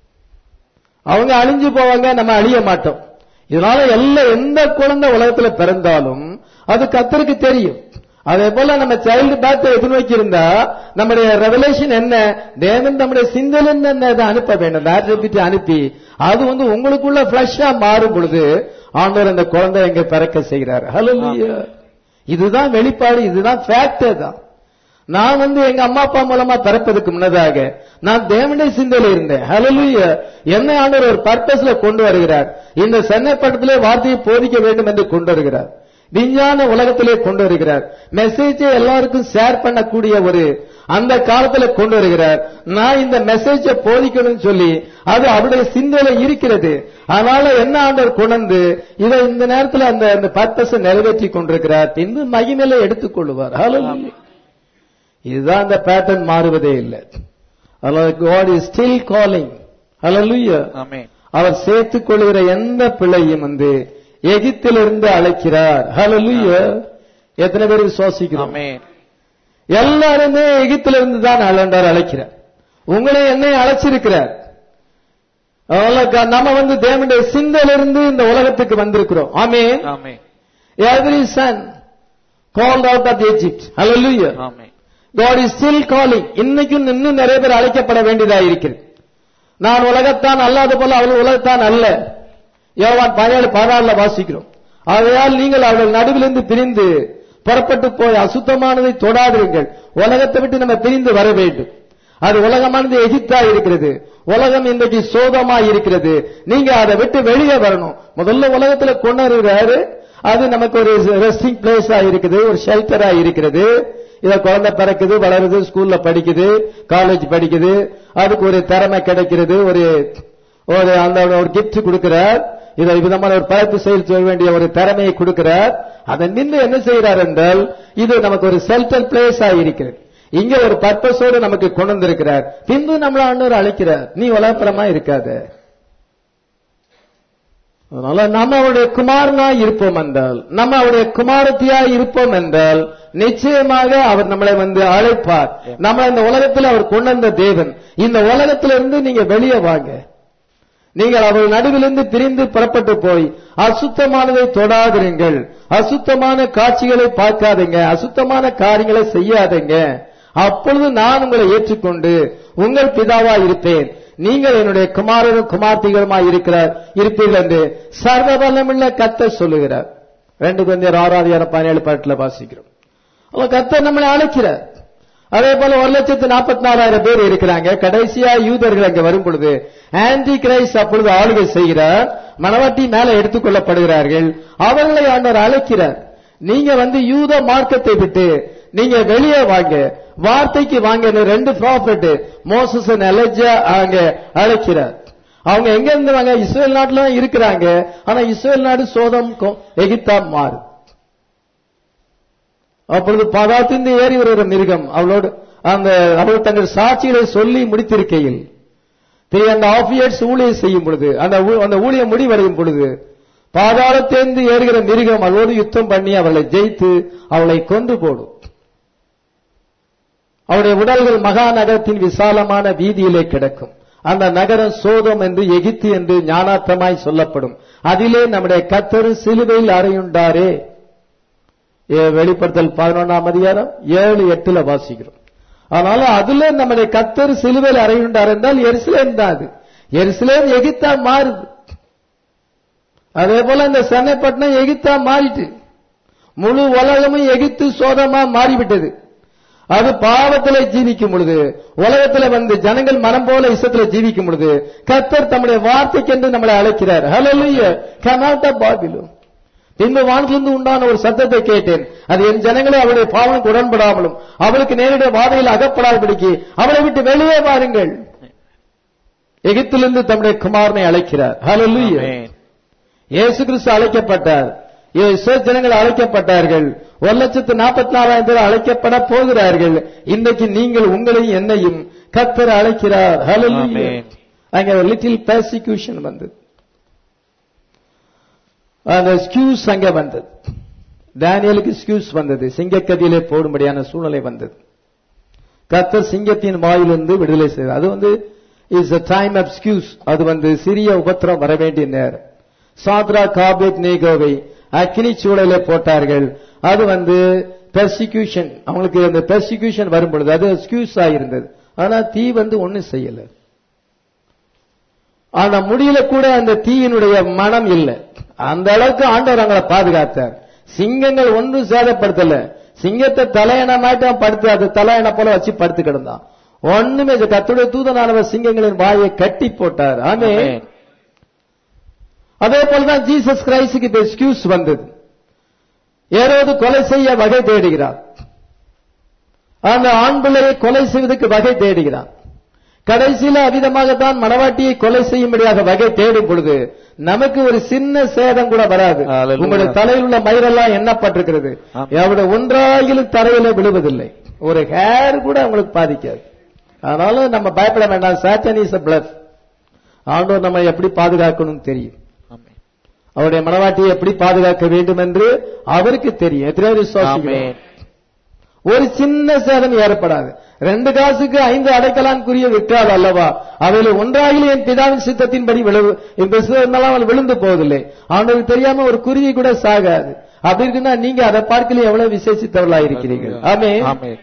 அவங்க அழிஞ்சு போவாங்க நம்ம அழிய மாட்டோம் இதனால எல்லா எந்த குழந்தை உலகத்துல பிறந்தாலும் அது கத்தருக்கு தெரியும் அதே போல நம்ம சைல்டு பேர்த் எதிர்நோக்கி இருந்தா நம்முடைய ரெவலேஷன் என்ன தேவன் நம்முடைய சிந்தனை என்ன அதை அனுப்ப வேண்டும் ஆட்ரிபியூட் அனுப்பி அது வந்து உங்களுக்குள்ள பிளஷா மாறும் பொழுது ஆண்டவர் அந்த குழந்தை எங்க பிறக்க செய்கிறார் ஹalleluya இதுதான் வெளிப்பாடு இதுதான் ஃபேக்ட் தான் நான் வந்து எங்க அம்மா அப்பா மூலமா பிறப்பதுக்கு முன்னதாக நான் தேவனுடைய சிந்தையில இருந்தேன் ஹalleluya என்னை ஆண்டவர் ஒரு பர்பஸ்ல கொண்டு வருகிறார் இந்த சென்னை பட்டத்திலே வார்த்தையை போதிக்க வேண்டும் என்று கொண்டு வருகிறார் விஞ்ஞான உலகத்திலே கொண்டு வருகிறார் மெசேஜை எல்லாருக்கும் ஷேர் பண்ணக்கூடிய ஒரு அந்த காலத்துல கொண்டு வருகிறார் நான் இந்த மெசேஜை போதிக்கணும்னு சொல்லி அது அவருடைய சிந்தையில இருக்கிறது அதனால என்ன ஆண்டவர் கொண்டு இதை இந்த நேரத்தில் அந்த அந்த பர்பஸை நிறைவேற்றி கொண்டிருக்கிறார் பின்பு மகிமையில எடுத்துக்கொள்வார் ஹalleluya இதுதான் அந்த பேட்டர்ன் மாறுவதே இல்லை அதனால God is still calling hallelujah ஆமென் அவர் சேர்த்துக் கொள்கிற எந்த பிள்ளையும் வந்து எகிப்திலிருந்து அழைக்கிறார் ஹalleluya எத்தனை பேர் விசுவாசிக்கிறோம் ஆமென் எல்லாருமே எகிப்திலிருந்து தான் ஆண்டவர் அழைக்கிறார் உங்களை என்னை அழைச்சிருக்கிறார் அதனால க- நம்ம வந்து தேவனுடைய சிந்தையிலிருந்து இந்த உலகத்துக்கு வந்திருக்கிறோம் ஆமென் ஆமென் every son called out of Egypt hallelujah amen God is still calling இன்னைக்கும் இன்னும் நிறைய பேர் அழைக்கப்பட வேண்டியதா இருக்கிறது நான் உலகத்தான் அல்லாத போல அவள் உலகத்தான் அல்ல யோவான் பதினேழு பதினாறுல வாசிக்கிறோம் ஆகையால் நீங்கள் அவர்கள் நடுவிலிருந்து பிரிந்து புறப்பட்டு போய் அசுத்தமானதை தொடாதிருங்கள் உலகத்தை விட்டு நம்ம பிரிந்து வர வேண்டும் அது உலகமானது எகிப்தா இருக்கிறது உலகம் இன்றைக்கு சோதமா இருக்கிறது நீங்க அதை விட்டு வெளியே வரணும் முதல்ல உலகத்துல கொண்டு வருகிறாரு அது நமக்கு ஒரு ரெஸ்டிங் பிளேஸா இருக்குது ஒரு ஷெல்டரா இருக்கிறது இத குழந்தை பிறக்குது வளருது ஸ்கூல்ல படிக்குது காலேஜ் படிக்குது அதுக்கு ஒரு திறமை கிடைக்கிறது ஒரு ஒரு அந்த ஒரு gift கொடுக்கிறார் இதை விதமான ஒரு பரப்பு செயல் செய்ய வேண்டிய ஒரு திறமையை கொடுக்கிறார் அதை நின்று என்ன செய்கிறார் என்றால் இது நமக்கு ஒரு செல்டர் பிளேஸா இருக்கிறது இங்க ஒரு பர்பஸோடு நமக்கு கொண்டு வந்திருக்கிறார் பின்பு நம்மள ஆண்டவர் அழைக்கிறார் நீ உலகப்புறமா இருக்காத அதனால நம்ம அவருடைய குமாரனா இருப்போம் என்றால் நம்ம அவருடைய குமாரத்தியா இருப்போம் என்றால் நிச்சயமாக அவர் நம்மளை வந்து அழைப்பார் நம்ம இந்த உலகத்தில் அவர் கொண்டு வந்த தேவன் இந்த உலகத்திலிருந்து நீங்க வெளியே வாங்க நீங்கள் அவர் நடுவிலிருந்து பிரிந்து புறப்பட்டு போய் அசுத்தமானதை தொடாதிருங்கள் அசுத்தமான காட்சிகளை பார்க்காதீங்க அசுத்தமான காரியங்களை செய்யாதீங்க அப்பொழுது நான் உங்களை ஏற்றுக்கொண்டு உங்கள் பிதாவா இருப்பேன் நீங்கள் என்னுடைய குமாரரும் குமார்த்திகளுமாய் இருக்கிறார் இருப்பீர்கள் என்று சர்வ வல்லமுள்ள கத்த சொல்லுகிறார் ரெண்டு கொஞ்சம் ஆறாவது பதினேழு பாட்டுல வாசிக்கிறோம் அப்ப கர்த்தர் நம்மளை அழைக்கிறார் அதே போல ஒரு லட்சத்து நாற்பத்தி நாலாயிரம் பேர் இருக்கிறாங்க கடைசியா யூதர்கள் அங்க வரும் பொழுது ஆன்டி கிரைஸ் அப்பொழுது ஆளுகை செய்கிறார் மணவாட்டி மேல எடுத்துக் கொள்ளப்படுகிறார்கள் அவர்களை ஆண்டவர் அழைக்கிறார் நீங்க வந்து யூத மார்க்கத்தை விட்டு நீங்க வெளியே வாங்க வார்த்தைக்கு வாங்க ரெண்டு ப்ராஃபிட் மோசஸ் எலஜா அங்க அழைக்கிறார் அவங்க எங்க இருந்து வாங்க இஸ்ரேல் நாட்டுல தான் இருக்கிறாங்க ஆனா இஸ்ரேல் நாடு சோதம் கொ- எகிப்தா மாறு அப்பொழுது பதாத்திந்து ஏறி வருகிற மிருகம் அவளோடு அந்த அவள் தங்கள் சாட்சிகளை சொல்லி முடித்திருக்கையில் த்ரீ அண்ட் ஆஃப் இயர்ஸ் ஊழியம் செய்யும் பொழுது அந்த ஊ- அந்த ஊழியம் முடிவடையும் பொழுது பாதாளத்தேர்ந்து ஏறுகிற மிருகம் அவளோடு யுத்தம் பண்ணி அவளை ஜெயித்து அவளை கொன்று போடும் அவருடைய உடல்கள் மகா நகரத்தின் விசாலமான வீதியிலே கிடக்கும் அந்த நகரம் சோதம் என்று எகிப்து என்று ஞானார்த்தமாய் சொல்லப்படும் அதிலே நம்முடைய கத்தரு சிலுவையில் அறையுண்டாரே ஏ- வெளிப்படுத்தல் பதினொன்றாம் அதிகாரம் ஏழு எட்டுல வாசிக்கிறோம் அதனால அதுல நம்முடைய கத்தர் சிலுவையில் அறையுண்டார் என்றால் எருசலேம் தான் அது எருசலேம் எகிப்தா மாறுது அதே போல இந்த சென்னைப்பட்டினம் எகிப்தா மாறிட்டு முழு உலகமும் எகிப்து சோதமா மாறிவிட்டது அது பாவத்திலே ஜீவிக்கும் பொழுது உலகத்துல வந்து ஜனங்கள் மனம் போல இசத்துல ஜீவிக்கும் பொழுது கர்த்தர் தம்முடைய வார்த்தைக்கென்று நம்மளை அழைக்கிறார் ஹalleluya come out of babylon பின்பு வானத்திலிருந்து உண்டான ஒரு சத்தத்தை கேட்டேன் அது என் ஜனங்களை அவளுடைய பாவனுக்கு உடன்படாமலும் அவளுக்கு நேரிட வாதையில் அகப்படாதபடிக்கு அவளை விட்டு வெளியே வாருங்கள் எகிப்திலிருந்து தம்முடைய குமாரனை அழைக்கிறார் ஹalleluya ஆமென். இயேசு கிறிஸ்து அழைக்கப்பட்டார் இஸ்ரேல் ஜனங்கள் அழைக்கப்பட்டார்கள் ஒரு லட்சத்து நாற்பத்தி நாலாயிரம் பேர் அழைக்கப்பட போகிறார்கள் இன்றைக்கு நீங்கள் உங்களையும் என்னையும் கத்தர் அழைக்கிறார் Hallelujah. ஆமென். அங்க ஒரு லிட்டில் பெர்சிக்யூஷன் வந்தது அந்த ஸ்கியூஸ் அங்க வந்தது டேனியலுக்கு ஸ்கியூஸ் வந்தது சிங்கக்கதியிலே போடும்படியான சூழ்நிலை வந்தது கத்தர் சிங்கத்தின் வாயிலிருந்து விடுதலை செய்தார் அது வந்து is a time of squeeze அது வந்து சிறிய உபத்திரம் வர வேண்டிய நேரம் சாத்ரா காபேத் நேகோவை அக்கினி சூழலை போட்டார்கள் அது வந்து பெர்சிக்யூஷன் அவங்களுக்கு அந்த பெர்சிக்யூஷன் வரும் பொழுது அது ஸ்கியூஸ் ஆயிருந்தது ஆனா தீ வந்து ஒண்ணும் செய்யல ஆனா முடியல கூட அந்த தீயினுடைய மனம் இல்லை அந்த அளவுக்கு ஆண்டவர் அவங்களை பாதுகாத்தார் சிங்கங்கள் ஒன்றும் சேதப்படுத்தல சிங்கத்தை தலையணமாயிட்டு அவன் படுத்து அது தலையண போல வச்சு படுத்து கிடந்தான் ஒண்ணுமே இல்ல. கர்த்தருடைய தூதனானவர் சிங்கங்களின் வாயை கட்டி போட்டார் ஆமே ஆமென். அதே போலதான் ஜீசஸ் கிரைஸ்டுக்கு இப்ப எக்ஸ்கியூஸ் வந்தது ஏதாவது கொலை செய்ய வகை தேடுகிறார் அந்த ஆண் பிள்ளையை கொலை செய்வதற்கு வகை தேடுகிறான் கடைசியில அவிதமாகத்தான் மணவாட்டியை கொலை செய்யும்படியாக வகை தேடும் பொழுது நமக்கு ஒரு சின்ன சேதம் கூட வராது Hallelujah. உங்களுடைய தலையில் உள்ள மயிரெல்லாம் எண்ணப்பட்டிருக்கிறது ஆம். அவருடைய ஒன்றாயிலும் தரையில விழுவதில்லை ஒரு ஹேர் கூட உங்களுக்கு பாதிக்காது அதனால நம்ம பயப்பட வேண்டாம் சாட்டன் இஸ் பிளஸ் ஆண்டவர் நம்ம எப்படி பாதுகாக்கணும் தெரியும் ஆமென். அவருடைய மனவாட்டியை எப்படி பாதுகாக்க வேண்டும் என்று அவருக்கு தெரியும் எத்தனை பேர் விசுவாசிக்கிறோம்? ஆமென். ஒரு சின்ன சேதம் ஏற்படாது ரெண்டு காசுக்கு ஐந்து அடைக்கலான்குரிய விற்காது அல்லவா அவையில் ஒன்றாகிலும் என் பிதாவின் சித்தத்தின்படி விழுவு இந்த இருந்தாலும் அவள் விழுந்து போவதில்லை அவனுக்கு தெரியாம ஒரு குருவி கூட சாகாது அப்படி இருக்குன்னா நீங்க அதை பார்க்கல எவ்வளவு விசேஷித்தவர்களா இருக்கிறீர்கள் ஆமே ஆமென்.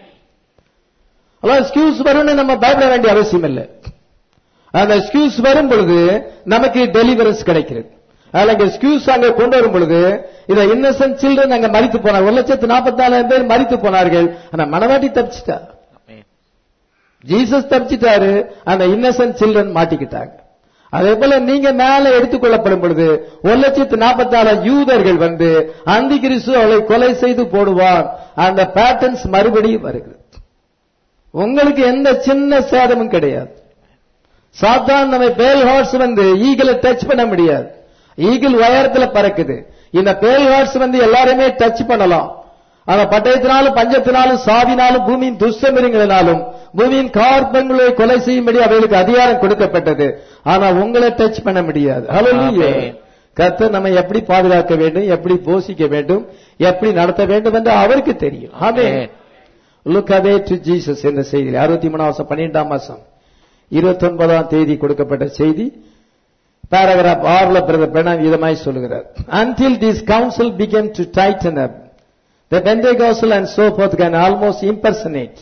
அதான் ஸ்கியூஸ் வரும்னு நம்ம பயப்பட வேண்டிய அவசியம் இல்லை அந்த ஸ்கியூஸ் வரும் பொழுது நமக்கு டெலிவரன்ஸ் கிடைக்கிறது அதுல இங்க ஸ்கியூஸ் அங்க கொண்டு வரும் பொழுது இத இன்னசென்ட் சில்ட்ரன் அங்க மறித்து போனார் ஒரு லட்சத்து நாற்பத்தி நாலாயிரம் பேர் மறித்து போனார்கள் ஆனா மனவாட்டி தப்பிச்சிட்டா ஆமென். ஜீசஸ் தப்பிச்சிட்டாரு அந்த இன்னசென்ட் சில்ட்ரன் மாட்டிக்கிட்டாங்க அதே போல நீங்க மேல எடுத்துக்கொள்ளப்படும் பொழுது ஒரு லட்சத்து நாற்பத்தி நாலு யூதர்கள் வந்து அந்தி கிறிஸ்து அவளை கொலை செய்து போடுவார் அந்த பேட்டர்ன்ஸ் மறுபடியும் வருகிறது உங்களுக்கு எந்த சின்ன சேதமும் கிடையாது சாத்தான் நம்ம பேல் ஹார்ஸ் வந்து ஈகிளை டச் பண்ண முடியாது ஈகிள் உயரத்துல பறக்குது இந்த பேல் ஹார்ஸ் வந்து எல்லாருமே டச் பண்ணலாம் ஆனா பட்டயத்தினாலும் பஞ்சத்தினாலும் சாவினாலும் பூமியின் துஷ்டமிருங்களினாலும் பூமியின் கார்பங்களை கொலை செய்யும்படி அவைகளுக்கு அதிகாரம் கொடுக்கப்பட்டது ஆனா உங்களை டச் பண்ண முடியாது Hallelujah. ஆமென். கர்த்தர் நம்ம எப்படி பாதுகாக்க வேண்டும் எப்படி போஷிக்க வேண்டும் எப்படி நடத்த வேண்டும் என்று அவருக்கு தெரியும் ஆமென் ஆமென். லுக் அவே டு ஜீசஸ் என்ற செய்தி அறுபத்தி மூணாம் வருஷம் பன்னிரெண்டாம் மாசம் இருபத்தி ஒன்பதாம் தேதி கொடுக்கப்பட்ட செய்தி பேராகிராப் ஆறுல பிரதர் பிரணாம் விதமாய் சொல்லுகிறார் until this council began to tighten up the Pentecostal and so forth can almost impersonate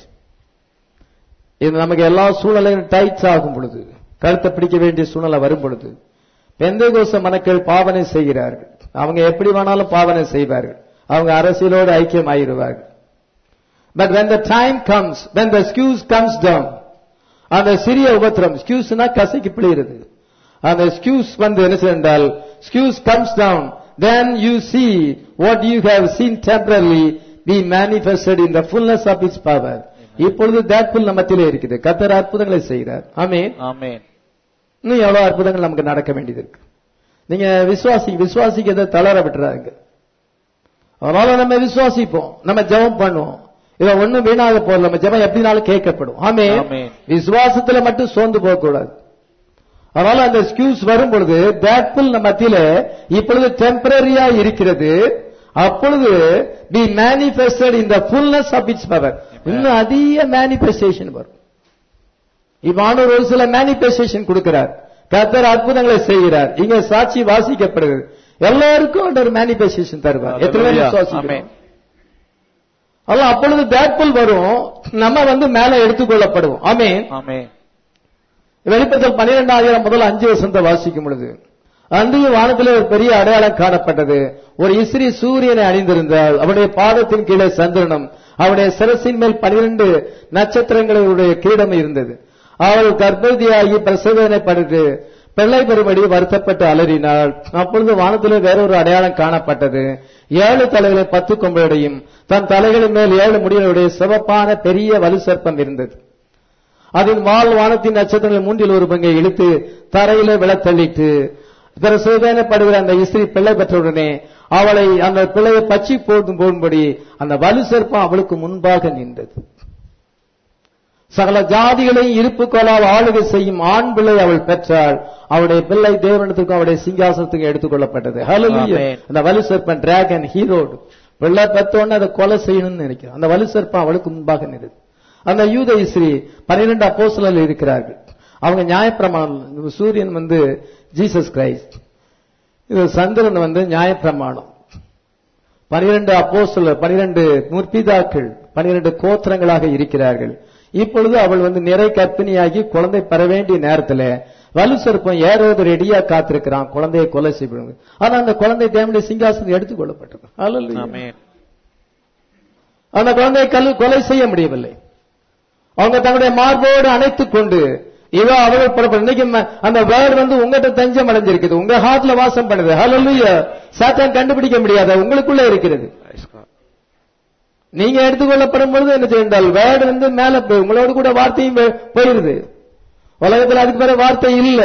இது நமக்கு எல்லா சூழ்நிலையும் டைட்ஸ் ஆகும் பொழுது கழுத்தை பிடிக்க வேண்டிய சூழ்நிலை வரும் பொழுது பெந்தேகோச மனக்கள் பாவனை செய்கிறார்கள் அவங்க எப்படி வேணாலும் பாவனை செய்வார்கள் அவங்க அரசியலோடு ஐக்கியம் ஆகிடுவார்கள் But when the time comes, when the excuse comes down, அந்த சிறிய உபத்திரம் ஸ்கியூஸ்னா கசைக்கு பிழைகிறது அந்த ஸ்கியூஸ் வந்து என்ன செய்ய என்றால் squeeze comes down then you see what you have seen temporarily be manifested in the fullness of its power இப்பொழுது தேட்புல் நம்மத்திலே இருக்குது கத்தர் அற்புதங்களை செய்கிறார் ஆமென் ஆமென். இன்னும் எவ்வளவு அற்புதங்கள் நமக்கு நடக்க வேண்டியது இருக்கு நீங்க விசுவாசி விசுவாசிக்கிறத தளர விட்டுறாங்க அதனால நம்ம விசுவாசிப்போம் நம்ம ஜெபம் பண்ணுவோம் இத ஒண்ணும் வீணாக போகல நம்ம ஜெபம் எப்படினாலும் கேட்கப்படும் ஆமே ஆமென். விசுவாசத்துல மட்டும் சோர்ந்து போக கூடாது அதனால அந்த ஸ்கியூஸ் வரும் பொழுது தேட்புல் நம்ம மத்தியில இப்பொழுது டெம்பரரியா இருக்கிறது அப்பொழுது the manifested in the fullness of its power இன்னும் அதிக மேனிபெஸ்டேஷன் வரும் இப்ப ஆண்டவர் ஒரு சில மேனிபெஸ்டேஷன் கொடுக்கிறார் கர்த்தர் அற்புதங்களை செய்கிறார் இங்க சாட்சி வாசிக்கப்படுது எல்லாருக்கும் ஒரு மேனிபெஸ்டேஷன் தருவார் எத்தனை பேர் Hallelujah. விசுவாசிக்கிறோம்? ஆமென். அல்ல அப்பொழுது பேட்புல் வரும் நம்ம வந்து மேல எடுத்துக்கொள்ளப்படுவோம் ஆமென் ஆமென். வெளிப்பத்தல் பன்னிரெண்டாயிரம் முதல் அஞ்சு வசந்த வாசிக்கும் பொழுது அன்றைய வானத்திலே ஒரு பெரிய அடையாளம் காணப்பட்டது ஒரு இஸ்ரீ சூரியனை அணிந்திருந்தால் அவருடைய பாதத்தின் கீழே சந்திரனும் அவருடைய சிரசின் மேல் பனிரெண்டு நட்சத்திரங்களுடைய கிரீடம் இருந்தது அவள் கர்ப்பவதியாகி பிரசவேதனைப்பட்டு பிள்ளை பெறும்படி வருத்தப்பட்டு அலறினாள் அப்பொழுது வானத்திலே வேறொரு அடையாளம் காணப்பட்டது ஏழு தலைகளை பத்து கொம்புடையும் தன் தலைகளின் மேல் ஏழு முடிகளுடைய சிவப்பான பெரிய வலு சர்ப்பம் இருந்தது அதன் வால் வானத்தின் நட்சத்திரங்கள் மூன்றில் ஒரு பங்கை இழுத்து தரையிலே விழத்தள்ளிட்டு பிரசவேதனைப்படுகிற அந்த இஸ்ரீ பிள்ளை பெற்றவுடனே அவளை அந்த பிள்ளையை பச்சி போடும் போடும்படி அந்த வலு சர்ப்பம் அவளுக்கு முன்பாக நின்றது சகல ஜாதிகளையும் இருப்பு கொலால் ஆளுகை செய்யும் ஆண் பிள்ளை அவள் பெற்றாள் அவளுடைய பிள்ளை தேவனத்துக்கும் அவளுடைய சிங்காசனத்துக்கும் எடுத்துக்கொள்ளப்பட்டது Hallelujah. Amen. அந்த வலு சர்ப்பன் டிராகன் ஹீரோடு பிள்ளை பெற்றோன்னு அதை கொலை செய்யணும்னு நினைக்கிறேன் அந்த வலு சர்ப்பம் அவளுக்கு முன்பாக நிறுது அந்த யூத இஸ்ரீ பன்னிரெண்டு அப்போஸ்தலர்கள் இருக்கிறார்கள் அவங்க நியாயப்பிரமாணம் சூரியன் வந்து ஜீசஸ் கிரைஸ்ட் இது சந்திரன் வந்து நியாயப்பிரமாணம் பனிரெண்டு அப்போஸ்தலர் பனிரெண்டு முற்பிதாக்கள் பனிரெண்டு கோத்திரங்களாக இருக்கிறார்கள் இப்பொழுது அவள் வந்து நிறை கற்பிணியாகி குழந்தை பெற வேண்டிய நேரத்துல வலு சர்ப்பம் ஏறோது ரெடியா காத்திருக்கிறான் குழந்தையை கொலை செய்யப்படுங்க ஆனா அந்த குழந்தை தேவனுடைய சிங்காசனம் எடுத்துக் கொள்ளப்பட்டது Hallelujah. ஆமென் அந்த குழந்தையை கல் கொலை செய்ய முடியவில்லை அவங்க தங்களுடைய மார்போடு அணைத்துக் கொண்டு இதோ அவர்கள் புறப்படும் இன்னைக்கு ம- அந்த வேர்டு வந்து உங்ககிட்ட தஞ்சம் அடைஞ்சிருக்குது உங்க ஹார்ட்ல வாசம் பண்ணுது ஹalleluya சாத்தான் கண்டுபிடிக்க முடியாத உங்களுக்குள்ள இருக்கிறது Praise God. நீங்க எடுத்துக்கொள்ளப்படும் பொழுது என்ன செய்தால் வேர்டு வந்து மேல போய் உங்களோடு கூட வார்த்தையும் போய்- போயிருது உலகத்தில் அதுக்கு பிற வார்த்தை இல்ல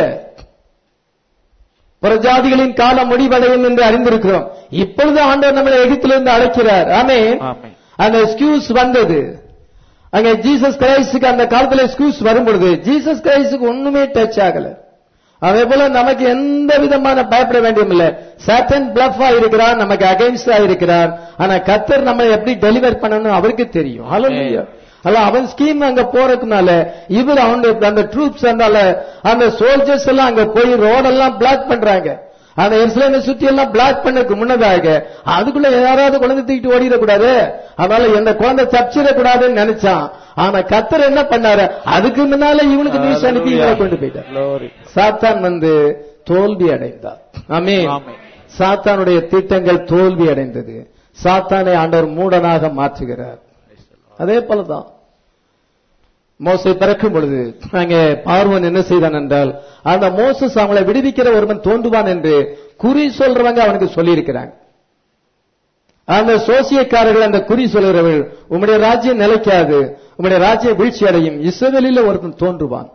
புறஜாதிகளின் காலம் முடிவடையும் என்று அறிந்திருக்கிறோம் இப்பொழுது ஆண்டவர் நம்மளை எகிப்திலிருந்து அழைக்கிறார் ஆமே ஆமென். அந்த எக்ஸ்கியூஸ் வந்தது அங்க ஜீசஸ் கிரைஸ்டுக்கு அந்த காலத்துல எக்ஸ்கியூஸ் வரும்பொழுது ஜீசஸ் கிரைஸ்டுக்கு ஒண்ணுமே டச் ஆகல அதே போல நமக்கு எந்த விதமான பயப்பட வேண்டியதில்லை சாத்தன் பிளஃபா இருக்கிறார் நமக்கு அகைன்ஸ்டா இருக்கிறார் ஆனா கத்தர் நம்ம எப்படி டெலிவர் பண்ணணும் அவருக்கு தெரியும் ஹalleluya அல்ல அவன் ஸ்கீம் அங்க போறதுனால இவர் அவனுடைய அந்த ட்ரூப்ஸ் அந்தால அந்த சோல்ஜர்ஸ் எல்லாம் அங்க போய் ரோடெல்லாம் பிளாக் பண்றாங்க அந்த எருசலேமை சுத்தி எல்லாம் பிளாக் பண்ணதுக்கு முன்னதாக அதுக்குள்ள யாராவது குழந்தை தூக்கிட்டு ஓடிடக்கூடாது அதனால எந்த குழந்தை தப்பிச்சிடக்கூடாதுன்னு நினைச்சான் ஆனா கத்தர் என்ன பண்ணாரு அதுக்கு முன்னால இவனுக்கு நியூஸ் அனுப்பி இவனை கொண்டு போயிட்டார் Glory. சாத்தான் வந்து தோல்வி அடைந்தார் ஆமென் ஆமென். சாத்தானுடைய திட்டங்கள் தோல்வி அடைந்தது சாத்தானை ஆண்டவர் மூடனாக மாற்றுகிறார் அதே போலதான் மோசை பிறக்கும் பொழுது அங்கே பார்வன் என்ன செய்தான் என்றால் அந்த மோசஸ் அவங்களை விடுவிக்கிற ஒருவன் தோன்றுவான் என்று குறி சொல்றவங்க அவனுக்கு சொல்லியிருக்கிறாங்க அந்த சோசியக்காரர்கள் அந்த குறி சொல்கிறவர்கள் உம்முடைய ராஜ்யம் நிலைக்காது உம்முடைய ராஜ்யம் வீழ்ச்சி அடையும் இஸ்ரவேலில் ஒருவன் தோன்றுவான்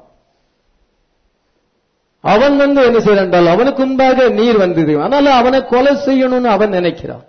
அவன் வந்து என்ன செய்யறான் என்றால் அவனுக்கு முன்பாக நீர் வந்தது அதனால அவனை கொலை செய்யணும்னு அவன் நினைக்கிறான்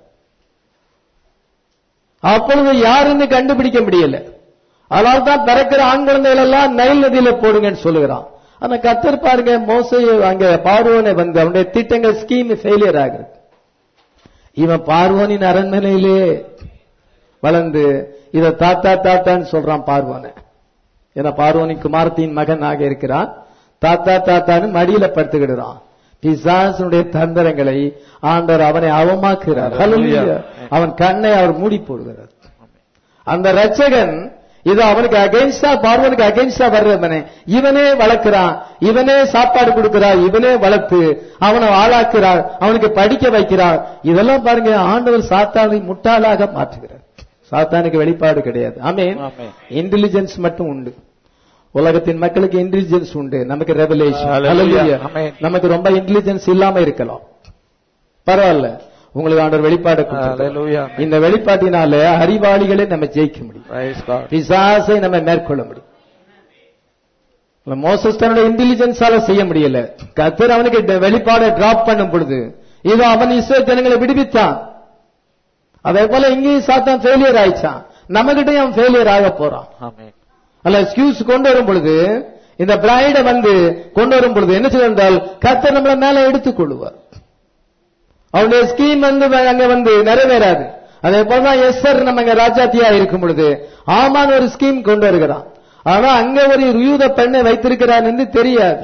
அப்பொழுது யாருன்னு கண்டுபிடிக்க முடியல அதனால தான் பிறக்கிற ஆண் குழந்தைகள் எல்லாம் நைல் நதியில போடுங்கன்னு சொல்லுகிறான் ஆனா கத்தர் பாருங்க மோசையை அங்க பார்வோனை வந்து அவனுடைய திட்டங்கள் ஸ்கீம் ஃபெயிலியர் ஆகுது இவன் பார்வோனின் அரண்மனையிலே வளர்ந்து இத தாத்தா தாத்தான்னு சொல்றான் பார்வோனை ஏன்னா பார்வோனின் குமாரத்தின் மகன் ஆக இருக்கிறான் தாத்தா தாத்தான்னு மடியில படுத்துக்கிடுறான் பிசாசனுடைய தந்திரங்களை ஆண்டவர் அவனை அவமாக்குகிறார் Hallelujah. அவன் கண்ணை அவர் மூடி போடுகிறார் அந்த ரட்சகன் இது அவனுக்கு அகைன்ஸ்டா பார்வனுக்கு அகைன்ஸ்டா வர்றவனே இவனே வளர்க்கிறான் இவனே சாப்பாடு கொடுக்கிறார் இவனே வளர்த்து அவனை ஆளாக்குறார் அவனுக்கு படிக்க வைக்கிறார் இதெல்லாம் பாருங்க ஆண்டவர் சாத்தானை முட்டாளாக மாற்றுகிறார் சாத்தானுக்கு வெளிப்பாடு கிடையாது ஆமென் ஆமென். இன்டெலிஜென்ஸ் மட்டும் உண்டு உலகத்தின் மக்களுக்கு இன்டெலிஜென்ஸ் உண்டு நமக்கு ரெவலேஷன் Hallelujah. Amen. நமக்கு ரொம்ப இன்டெலிஜென்ஸ் இல்லாம இருக்கலாம் பரவாயில்ல உங்களுக்கு ஆண்டவர் வெளிப்பாடு கொடுத்திருக்கிறார். Hallelujah. இந்த வெளிப்பாட்டினால அறிவாளிகளை நம்ம ஜெயிக்க முடியும் Praise God. பிசாசை நம்ம மேற்கொள்ள முடியும் மோசஸ் தன்னுடைய இன்டெலிஜென்ஸால செய்ய முடியல கத்தர் அவனுக்கு ட- வெளிப்பாடை டிராப் பண்ணும் பொழுது இது அவன் இஸ்ரேல் ஜனங்களை விடுவித்தான் அதே போல இங்கேயும் சாத்தான் ஃபெயிலியர் ஆயிடுச்சான் நம்ம கிட்டயும் அவன் ஃபெயிலியர் ஆக போறான் Amen. அல்ல எக்ஸ்கியூஸ் கொண்டு வரும் பொழுது இந்த பிரைட வந்து கொண்டு வரும் பொழுது என்ன செய்ய என்றால் கர்த்தர் நம்மள மேல எடுத்துக் கொள்ளுவார் அவனுடைய ஸ்கீம் வந்து அங்க வந்து நிறைவேறாது அதே போலதான் எஸ்ஆர் நம்ம அங்க ராஜாத்தியா இருக்கும் பொழுது ஆமான் ஒரு ஸ்கீம் கொண்டு வருகிறான் ஆனா அங்க ஒரு யூத பெண்ணை வைத்திருக்கிறான் என்று தெரியாது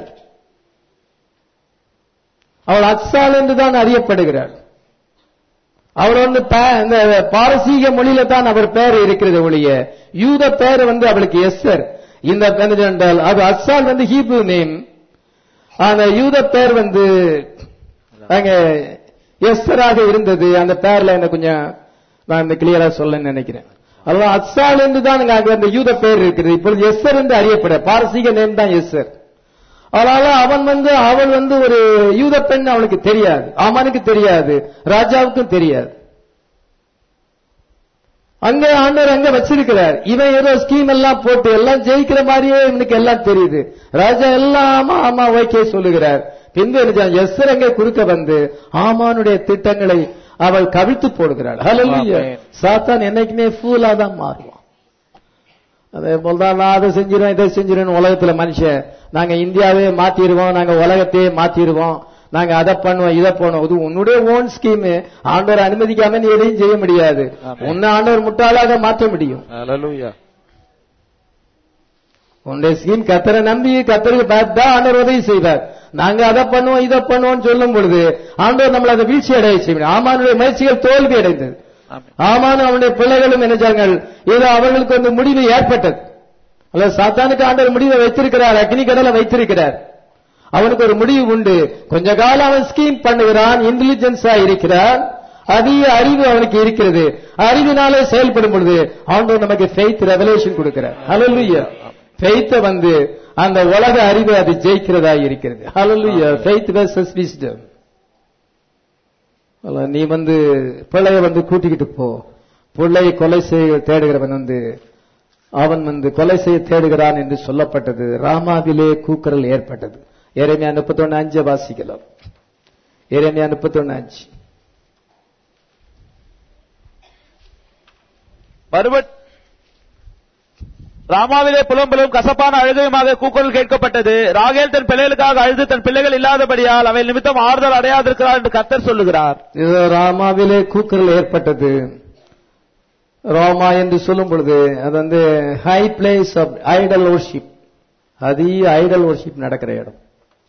அவள் அக்சால் என்று தான் அறியப்படுகிறாள் அவர் வந்து பா- இந்த பாரசீக மொழியில தான் அவர் பெயர் இருக்கிறது ஒழிய யூத பெயர் வந்து அவளுக்கு எஸ்ஸர் இந்த பெயர் என்றால் அது அஸ்ஸால் வந்து ஹீப்ரூ நேம் அந்த யூத பெயர் வந்து அங்க எஸ்தராக இருந்தது அந்த பேர்ல என்ன கொஞ்சம் நான் இந்த கிளியரா சொல்ல நினைக்கிறேன் அதாவது அத்சால் என்று தான் அங்க அந்த யூத பேர் இருக்குது இப்பொழுது எஸ்ஸர் என்று அறியப்பட பாரசீக நேம் தான் எஸ்ஸர் அதனால அவன் வந்து அவள் வந்து ஒரு யூத பெண் அவனுக்கு தெரியாது ஆமானுக்கு தெரியாது ராஜாவுக்கும் தெரியாது அங்க ஆண்டவர் அங்க வச்சிருக்கிறார் இவன் ஏதோ ஸ்கீம் எல்லாம் போட்டு எல்லாம் ஜெயிக்கிற மாதிரியே இவனுக்கு எல்லாம் தெரியுது ராஜா எல்லாம் ஆமா ஆமா ஓகே சொல்லுகிறார் பின்பு என்ன எஸ்ஸர் அங்கே குறுக்க வந்து ஆமானுடைய திட்டங்களை அவள் கவிழ்த்து போடுகிறாள் ஹalleluya ஆமென். சாத்தான் என்னைக்குமே ஃபூலா தான் மாறுவான் அதே போலதான் நான் அதை செஞ்சிருவேன் இதை செஞ்சிருவேன் உலகத்துல மனுஷன் நாங்க இந்தியாவே மாத்திருவோம் நாங்க உலகத்தையே மாத்திருவோம் நாங்க அதை பண்ணுவோம் இதை பண்ணுவோம் இது உன்னுடைய ஓன் ஸ்கீம் ஆண்டவர் அனுமதிக்காம நீ எதையும் செய்ய முடியாது ஆமென். உன்னை ஆண்டவர் முட்டாளாக மாற்ற முடியும் Hallelujah. உன்னுடைய ஸ்கீம் கத்தரை நம்பி கத்தருக்கு பார்த்தா ஆண்டவர் உதவி செய்வார் நாங்க அதை பண்ணுவோம் இதை பண்ணுவோம் சொல்லும் பொழுது ஆண்டவர் நம்மளை அதை வீழ்ச்சி அடைய செய்வார் ஆமானுடைய முயற்சிகள் தோல்வி அடைந்தது ஆமென். ஆமான் அவனுடைய பிள்ளைகளும் நினைச்சார்கள் இது அவர்களுக்கு வந்து முடிவு ஏற்பட்டது அல்ல சாத்தானுக்கு ஆண்டவர் முடிவை வைத்திருக்கிறார் அக்னி கடலை வைத்திருக்கிறார் அவனுக்கு ஒரு முடிவு உண்டு கொஞ்ச காலம் அவன் ஸ்கீம் பண்ணுகிறான் இன்டெலிஜென்ஸா இருக்கிறான் அதிக அறிவு அவனுக்கு இருக்கிறது அறிவினாலே செயல்படும் பொழுது ஆண்டவர் நமக்கு ஃபெய்த் ரெவலேஷன் கொடுக்கிறார் ஹalleluya ஃபெய்த்த வந்து அந்த உலக அறிவு அது ஜெயிக்கிறதா இருக்கிறது ஹalleluya ஃபெய்த் வெர்சஸ் விஸ்டம் அல்ல, நீ வந்து பிள்ளைய வந்து கூட்டிக்கிட்டு போ பிள்ளையை கொலை செய்ய தேடுகிறவன் வந்து அவன் வந்து கொலை செய்ய தேடுகிறான் என்று சொல்லப்பட்டது ராமாவிலே கூக்குரல் ஏற்பட்டது எரேமியா முப்பத்தொன்னு அஞ்சு வாசிக்கலாம் எரேமியா முப்பத்தொன்னு அஞ்சு மறுபட் ராமாவிலே புலம்பலும் கசப்பான அழுகையுமாக கூக்குரல் கேட்கப்பட்டது ராகேல் தன் பிள்ளைகளுக்காக அழுது தன் பிள்ளைகள் இல்லாதபடியால் அவை நிமித்தம் ஆறுதல் அடையாதிருக்கிறார் என்று கர்த்தர் சொல்லுகிறார் இது ராமாவிலே கூக்குரல் ஏற்பட்டது ரோமா என்று சொல்லும் பொழுது அது வந்து high place of idol worship அதிக ஐடல் worship நடக்கிற இடம்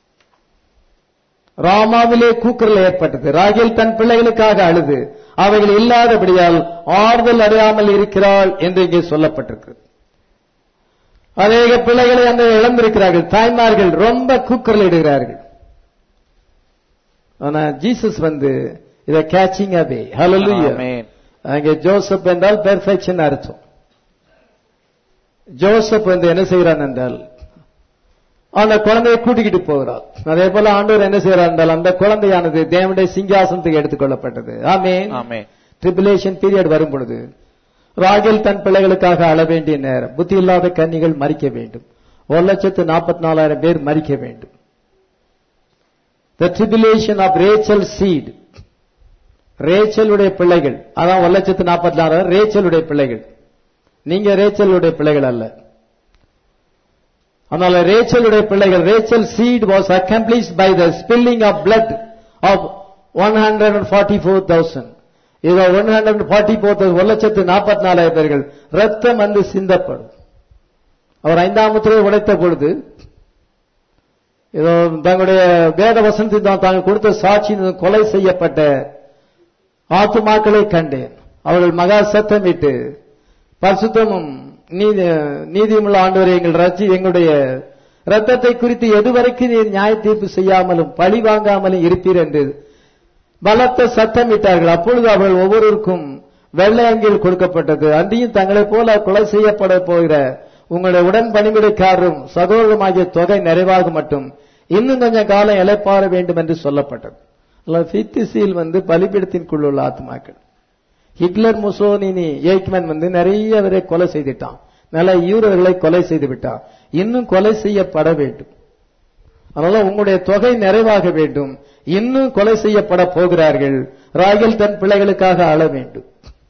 ராமாவிலே கூக்குரல் ஏற்பட்டது ராகேல் தன் பிள்ளைகளுக்காக அழுது அவைகள் இல்லாதபடியால் ஆறுதல் அடையாமல் இருக்கிறாள் என்று இங்கே சொல்லப்பட்டிருக்கு அநேக பிள்ளைகளை அந்த இழந்திருக்கிறார்கள் தாய்மார்கள் ரொம்ப கூக்குரல் இடுகிறார்கள் ஆனா ஜீசஸ் வந்து இத கேச்சிங் அவே ஹalleluya ஆமென். அங்கே ஜோசப் என்றால் பெர்ஃபெக்ஷன் அர்த்தம் ஜோசப் வந்து என்ன செய்கிறான் என்றால் அந்த குழந்தையை கூட்டிக்கிட்டு போகிறார் அதே போல ஆண்டவர் என்ன செய்கிறார் என்றால் அந்த குழந்தையானது தேவனுடைய சிங்காசனத்துக்கு எடுத்துக்கொள்ளப்பட்டது ஆமென் ஆமென். ட்ரிபுலேஷன் பீரியட் வரும் பொழுது ராகேல் தன் பிள்ளைகளுக்காக அழ வேண்டிய நேரம் புத்தி இல்லாத கன்னிகள் மறிக்க வேண்டும் ஒரு லட்சத்து நாற்பத்தி நாலாயிரம் பேர் மறிக்க வேண்டும் the tribulation of Rachel seed ரேச்சலுடைய பிள்ளைகள் அதான் ஒரு லட்சத்து நாற்பத்தி நாலாயிரம் ரேச்சலுடைய பிள்ளைகள் நீங்க ரேச்சலுடைய பிள்ளைகள் அல்ல அதனால ரேச்சலுடைய பிள்ளைகள் Rachel seed was accomplish by the spilling of blood of one hundred and forty four thousand இதோ ஒன் ஹண்ட்ரட் ஃபார்ட்டி ஃபோர் ஒரு லட்சத்து நாற்பத்தி நாலாயிரம் பேர்கள் ரத்தம் வந்து சிந்தப்படும் அவர் ஐந்தாம் முத்திரையை உடைத்த பொழுது இதோ தங்களுடைய வேத வசனத்தை தான் தாங்கள் கொடுத்த சாட்சி கொலை செய்யப்பட்ட ஆத்துமாக்களை கண்டேன் அவர்கள் மகா சத்தமிட்டு பரிசுத்தமும் நீதி நீதியுமுள்ள ஆண்டவரை எங்கள் ரச்சி எங்களுடைய ரத்தத்தை குறித்து எதுவரைக்கும் நீர் நியாய தீர்ப்பு செய்யாமலும் பழி வாங்காமலும் இருப்பீர் என்று பலத்த சத்தமிட்டார்கள் அப்பொழுது அவர்கள் ஒவ்வொருவருக்கும் வெள்ளை அங்கில் கொடுக்கப்பட்டது அன்றியும் தங்களைப் போல கொலை செய்யப்பட போகிற உங்களுடைய உடன் பணிவிடைக்காரரும் சகோதரமாகிய தொகை நிறைவாக மட்டும் இன்னும் கொஞ்சம் காலம் இழைப்பாற வேண்டும் என்று சொல்லப்பட்டது ஃபிஃப்த் சீல் வந்து பலிபீடத்திற்குள் உள்ள ஆத்மாக்கள் ஹிட்லர் முசோனினி ஏக்மேன் வந்து நிறைய பேரை கொலை செய்துட்டான் நல்ல யூரர்களை கொலை செய்து விட்டான் இன்னும் கொலை செய்யப்பட வேண்டும் அதனால உங்களுடைய தொகை நிறைவாக வேண்டும் இன்னும் கொலை செய்யப்பட போகிறார்கள் ராகில் தன் பிள்ளைகளுக்காக அழ வேண்டும்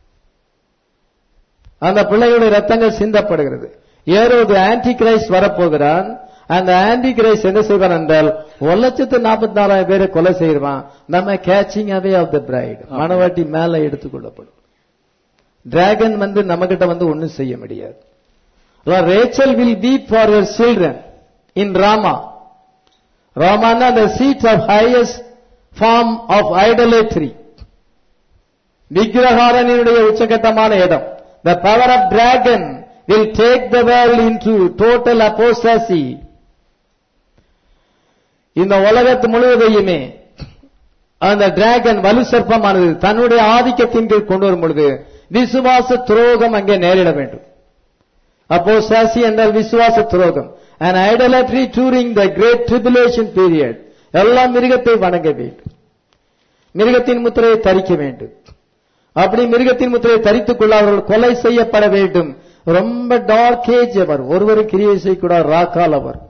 அந்த பிள்ளைகளுடைய ரத்தங்கள் சிந்தப்படுகிறது ஏரோது ஆன்டி கிரைஸ்ட் வரப்போகிறான் அந்த ஆன்டி கிரைஸ்ட் என்ன செய்வான் என்றால் ஒரு லட்சத்து நாற்பத்தி நாலாயிரம் பேரை கொலை செய்வான் நம்ம catching away of the bride மணவாட்டி மேல எடுத்துக்கொள்ளப்படும் டிராகன் வந்து நம்ம கிட்ட வந்து ஒண்ணும் செய்ய முடியாது Rachel will be for her children in Ramah ராமானா the seat of highest form of idolatry விக்கிரகாரனுடைய உச்சகட்டமான இடம் the power of dragon will take the world into total apostasy இந்த உலகத்து முழுவதையுமே அந்த டிராகன் வலு சர்ப்பமானது தன்னுடைய ஆதிக்கத்தின் கீழ் கொண்டு வரும் பொழுது விசுவாச துரோகம் அங்கே நேரிட வேண்டும் அப்போ சாசி என்றால் விசுவாச துரோகம் and idolatry during the great tribulation period எல்லாம் மிருகத்தை வணங்க வேண்டும் மிருகத்தின் முத்திரையை தரிக்க வேண்டும் அப்படி மிருகத்தின் முத்திரையை தரித்துக் கொள்ள அவர்கள் கொலை செய்யப்பட வேண்டும் ரொம்ப டார்க் ஏஜ் அவர் ஒருவர் கிரியை செய்யக்கூடாது ராக்கால் அவர்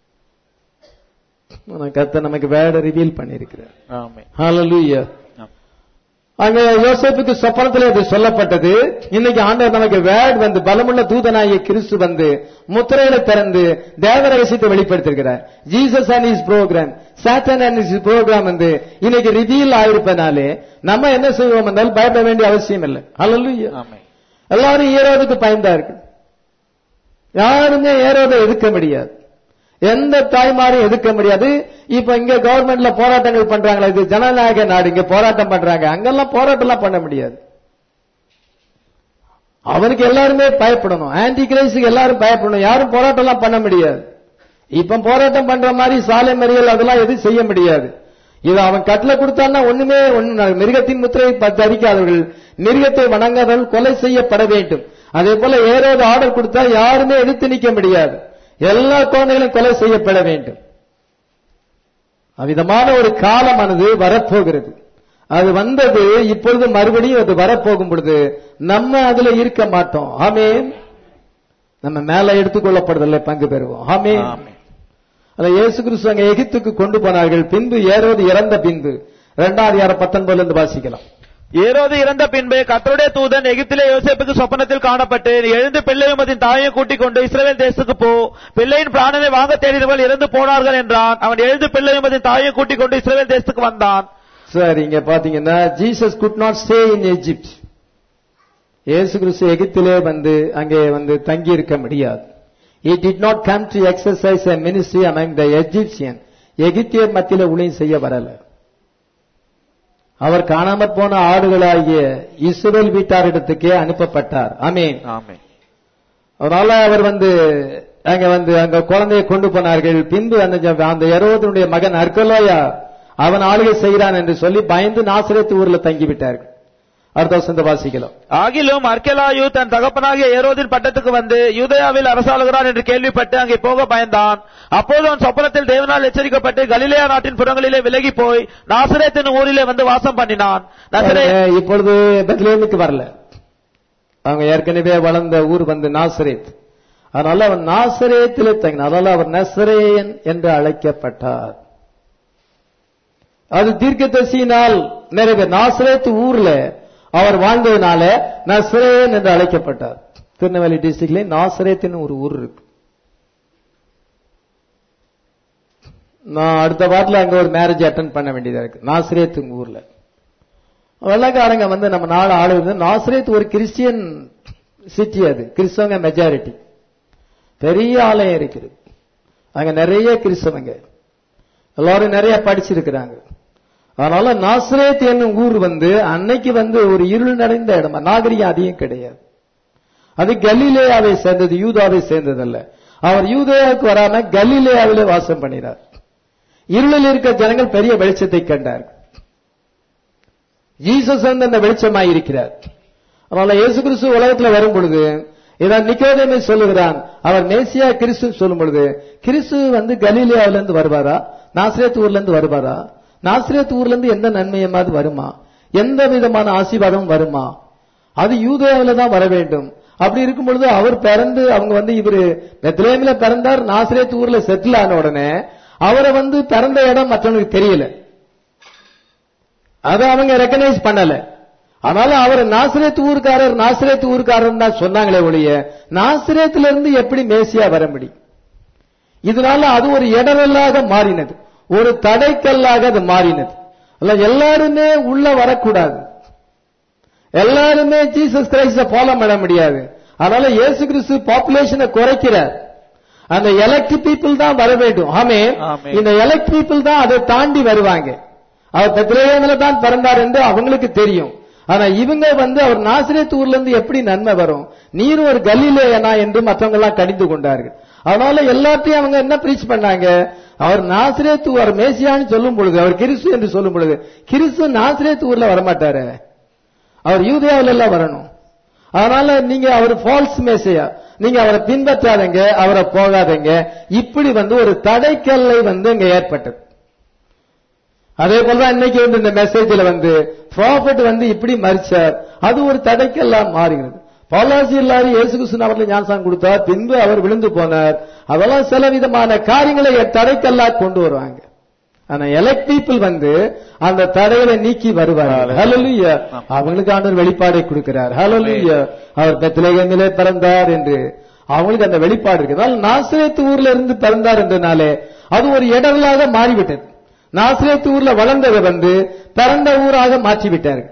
கத்த நமக்கு வேட ரிவீல் பண்ணியிருக்கிறார் ஆமென் ஹalleluya ஆம். அங்க யோசேப்புக்கு சொப்பனத்தில் அது சொல்லப்பட்டது இன்னைக்கு ஆண்டவர் நமக்கு வேர்ட் வந்து பலமுள்ள தூதனாகிய கிறிஸ்து வந்து முத்திரைகளை திறந்து தேவ ரகசியத்தை வெளிப்படுத்திருக்கிறார் Jesus and his programme Satan and his programme வந்து இன்னைக்கு ரிவீல் ஆயிருப்பனாலே நம்ம என்ன செய்வோம் என்றால் பயப்பட வேண்டிய அவசியம் இல்லை ஹalleluya ஆமென் எல்லாரும் ஏரோதுக்கு பயந்தா இருக்கு யாருமே ஏரோதை எதிர்க்க முடியாது எந்த தாய்மாரையும் எதிர்க்க முடியாது இப்ப இங்க கவர்மெண்ட்ல போராட்டங்கள் பண்றாங்களா இது ஜனநாயக நாடு இங்க போராட்டம் பண்றாங்க அங்கெல்லாம் போராட்டம் எல்லாம் பண்ண முடியாது அவனுக்கு எல்லாருமே பயப்படணும் ஆன்டி கிரைஸுக்கு எல்லாரும் பயப்படணும் யாரும் போராட்டம் எல்லாம் பண்ண முடியாது இப்ப போராட்டம் பண்ற மாதிரி சாலை மறியல் அதெல்லாம் எதுவும் செய்ய முடியாது இது அவன் கட்டளை கொடுத்தான்னா ஒண்ணுமே ஒண்ணு மிருகத்தின் முத்திரை ப- தரிக்காதவர்கள் மிருகத்தை வணங்காதவர்கள் கொலை செய்யப்பட வேண்டும் அதே போல ஏதாவது ஆர்டர் கொடுத்தா யாருமே எதிர்த்து நிக்க முடியாது எல்லா குழந்தைகளும் கொலை செய்யப்பட வேண்டும் அவ்விதமான ஒரு காலமானது வரப்போகிறது அது வந்தது இப்பொழுது மறுபடியும் அது வரப்போகும் பொழுது நம்ம அதுல இருக்க மாட்டோம் ஆமென் நம்ம மேல எடுத்துக்கொள்ளப்படுவதில்லை பங்கு பெறுவோம் ஆமென் ஆமென். அல்ல இயேசு கிறிஸ்து அங்க எகிப்துக்கு கொண்டு போனார்கள் பின்பு ஏரோது இறந்த பின்பு இரண்டாவது யார பத்தொன்பதுல இருந்து வாசிக்கலாம் ஏரோது இறந்த பின்பு கர்த்தருடைய தூதன் எகிப்திலே யோசேப்புக்கு சொப்பனத்தில் காணப்பட்டு நீ எழுந்து பிள்ளையும் அதன் தாயையும் கூட்டிக் கொண்டு இஸ்ரவேல் தேசத்துக்கு போ பிள்ளையின் பிராணனை வாங்க தேடினவர்கள் இறந்து போனார்கள் என்றான் அவன் எழுந்து பிள்ளையும் அதன் தாயையும் கூட்டிக் கொண்டு இஸ்ரவேல் தேசத்துக்கு வந்தான் சரி இங்க பாத்தீங்கன்னா Jesus could not stay in Egypt இயேசு கிறிஸ்து எகிப்திலே வந்து அங்கே வந்து தங்கி இருக்க முடியாது he did not come to exercise a ministry among the egyptian எகிப்தியர் மத்தியில ஊழியம் செய்ய வரல அவர் காணாமற் போன ஆடுகளாகிய இஸ்ரேல் வீட்டாரிடத்துக்கே அனுப்பப்பட்டார் ஆமென் ஆமென் அதனால அவர் வந்து அங்க வந்து அங்க குழந்தையை கொண்டு போனார்கள் பின்பு அந்த ஜ- அந்த எரோதனுடைய மகன் அர்கலோயா அவன் ஆளுகை செய்கிறான் என்று சொல்லி பயந்து நாசிரத்து ஊர்ல தங்கி விட்டார்கள் அடுத்த வசந்த வாசிக்கலாம் ஆகிலும் அர்க்கெலாயு தன் தகப்பனாகிய ஏரோதின் பட்டத்துக்கு வந்து யூதயாவில் அரசாளுகிறான் என்று கேள்விப்பட்டு அங்கே போக பயந்தான் அப்போது அவன் சொப்பனத்தில் தேவனால் எச்சரிக்கப்பட்டு கலிலேயா நாட்டின் புறங்களிலே விலகி போய் நாசரேத்தின் ஊரிலே வந்து வாசம் பண்ணினான் நசரே பாருங்க, இப்பொழுது பெத்லேமுக்கு வரல அவங்க ஏற்கனவே வளர்ந்த ஊர் வந்து நாசரேத் அதனால அவன் நாசரேத்திலே தங்கினார் அதனால அவர் நசரேயன் என்று அழைக்கப்பட்டார் அது தீர்க்கதரிசியினால் நிறைவேற நாசரேத் ஊர்ல அவர் வாழ்ந்ததுனால நசரேயன் என்று அழைக்கப்பட்டார் திருநெல்வேலி டிஸ்ட்ரிக்ட்ல நாசரேத்தின்னு ஒரு ஊர் இருக்கு நான் அடுத்த வாரத்துல அங்க ஒரு மேரேஜ் அட்டன் பண்ண வேண்டியதா இருக்கு நாசரேத் ஊர்ல வெள்ளக்காரங்க வந்து நம்ம நாடு ஆளுவது நாசரேத் ஒரு கிறிஸ்டியன் சிட்டி அது கிறிஸ்தவங்க மெஜாரிட்டி பெரிய ஆலயம் இருக்குது அங்க நிறைய கிறிஸ்தவங்க எல்லாரும் நிறைய படிச்சிருக்கிறாங்க அதனால நாசரேத் என்னும் ஊர் வந்து அன்னைக்கு வந்து ஒரு இருள் நிறைந்த இடம் நாகரிகம் அதிகம் கிடையாது அது கலிலேயாவை சேர்ந்தது யூதாவை சேர்ந்ததல்ல அவர் யூதேயாவுக்கு வராம கலிலேயாவிலே வாசம் பண்ணினார் இருளில் இருக்க ஜனங்கள் பெரிய வெளிச்சத்தை கண்டார்கள் ஜீசஸ் வந்து அந்த வெளிச்சமாய் இருக்கிறார் அதனால இயேசு கிறிஸ்து உலகத்துல வரும் பொழுது இதான் நிக்கோதேமே சொல்லுகிறான் அவர் மேசியா கிறிஸ்து சொல்லும் பொழுது கிறிஸ்து வந்து கலீலியாவில இருந்து வருவாரா நாசிரியத் ஊர்ல இருந்து வருவாரா நாசிரியத் ஊர்ல இருந்து எந்த நன்மையமாவது வருமா எந்த விதமான ஆசீர்வாதமும் வருமா அது யூதேயாவில தான் வர வேண்டும் அப்படி இருக்கும் பொழுது அவர் பிறந்து அவங்க வந்து இவரு பெத்லேமில பிறந்தார் நாசிரியத் ஊர்ல செட்டில் ஆன உடனே அவரை வந்து பிறந்த இடம் மற்றவங்களுக்கு தெரியல அதை அவங்க ரெக்கனைஸ் பண்ணல அதனால அவர் நாசிரேத் ஊர்க்காரர் நாசிரேத் ஊர்க்காரர் தான் சொன்னாங்களே ஒழிய நாசிரேத்துல இருந்து எப்படி மேசியா வர முடியும் இதனால அது ஒரு இடரலாக மாறினது ஒரு தடைக்கல்லாக அது மாறினது அல்ல எல்லாருமே உள்ள வரக்கூடாது எல்லாருமே ஜீசஸ் கிரைஸ்ட ஃபாலோ பண்ண முடியாது அதனால இயேசு கிறிஸ்து பாப்புலேஷனை குறைக்கிறார் அந்த எலக்ட் பீப்புள் தான் வர வேண்டும் ஆமே ஆமென். இந்த எலக்ட் பீப்புள் தான் அதை தாண்டி வருவாங்க அவர் பெத்ரேயம்ல தான் பிறந்தார் என்று அவங்களுக்கு தெரியும் ஆனா இவங்க வந்து அவர் நாசிரியத் ஊர்ல இருந்து எப்படி நன்மை வரும் நீர் ஒரு கலிலேயனா என்று மற்றவங்க எல்லாம் கடிந்து கொண்டார்கள் அதனால எல்லாத்தையும் அவங்க என்ன பிரீச் பண்ணாங்க அவர் நாசிரேத்து ஊர் மேசியான்னு சொல்லும் பொழுது அவர் கிறிஸ்து என்று சொல்லும் பொழுது கிறிஸ்து நாசிரேத்து ஊர்ல வரமாட்டாரு அவர் யூதயாவில எல்லாம் வரணும் அதனால நீங்க அவர் ஃபால்ஸ் மேசையா நீங்க அவரை பின்பற்றாதீங்க அவரை போகாதீங்க இப்படி வந்து ஒரு தடைக்கல்லை வந்து இங்க ஏற்பட்டது அதே போலதான் இன்னைக்கு வந்து இந்த மெசேஜ்ல வந்து ப்ராஃபிட் வந்து இப்படி மறிச்சார் அது ஒரு தடைக்கெல்லாம் மாறுகிறது பௌலாசி எல்லாரும் இயேசு கிறிஸ்து அவர்கள் ஞானசானம் கொடுத்தார் பின்பு அவர் விழுந்து போனார் அதெல்லாம் சில விதமான காரியங்களை தடைக்கெல்லாம் கொண்டு வருவாங்க ஆனா எலக்ட் பீப்புள் வந்து அந்த தடைகளை நீக்கி வருவார்கள் ஹalleluya அவங்களுக்கு ஆண்டவர் வெளிப்பாடை கொடுக்கிறார் ஹalleluya அவர் பெத்லகேமிலே பிறந்தார் என்று அவங்களுக்கு அந்த வெளிப்பாடு இருக்கு அதனால நாசிரேத்து ஊர்ல இருந்து பிறந்தார் என்றனாலே அது ஒரு இடர்களாக மாறிவிட்டது நாசிரேத்து ஊர்ல வளர்ந்ததை வந்து பிறந்த ஊராக மாற்றி விட்டார்கள்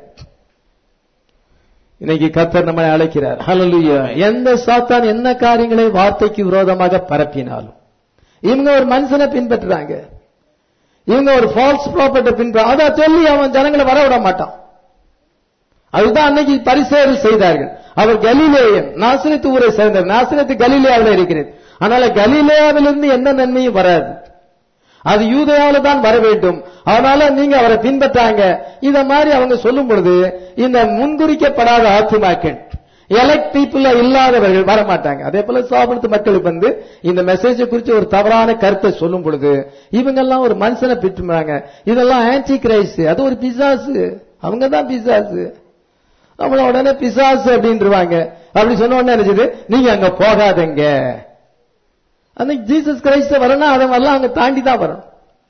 இன்னைக்கு கத்தர் நம்மை அழைக்கிறார் ஹalleluya எந்த சாத்தான் என்ன காரியங்களை வார்த்தைக்கு விரோதமாக பரப்பினாலும் இவங்க ஒரு மனுஷனை பின்பற்றுறாங்க இவங்க ஒரு ஃபால்ஸ் ப்ராப்பர்ட்டை பின்பற்ற அதை சொல்லி அவன் ஜனங்களை வர விட மாட்டான் அதுதான் அன்னைக்கு பரிசேறு செய்தார்கள் அவர் கலிலேயன் நாசிரத்து ஊரை சேர்ந்தவர் நாசிரத்து கலிலேயாவில் இருக்கிறது அதனால கலிலேயாவிலிருந்து எந்த நன்மையும் வராது அது யூதயாவில தான் வர வேண்டும் அதனால நீங்க அவரை பின்பற்றாங்க இத மாதிரி அவங்க சொல்லும் பொழுது இந்த முன்குறிக்கப்படாத ஆத்துமாக்கள் எலக்ட் பீப்புள் இல்லாதவர்கள் வர மாட்டாங்க அதே போல சாப்பிடுத்து மக்களுக்கு வந்து இந்த மெசேஜை குறித்து ஒரு தவறான கருத்தை சொல்லும் பொழுது இவங்கெல்லாம் ஒரு மனுஷனை பிட்டுறாங்க இதெல்லாம் ஆன்டி கிரைஸ்ட் அது ஒரு பிசாசு அவங்க தான் பிசாசு நம்மள உடனே பிசாசு அப்படின்றவாங்க அப்படி சொன்ன உடனே நினைச்சது நீங்க அங்க போகாதங்க அன்னைக்கு ஜீசஸ் கிரைஸ்ட வரணும் அதை வரலாம் அங்க தாண்டி தான் வரணும்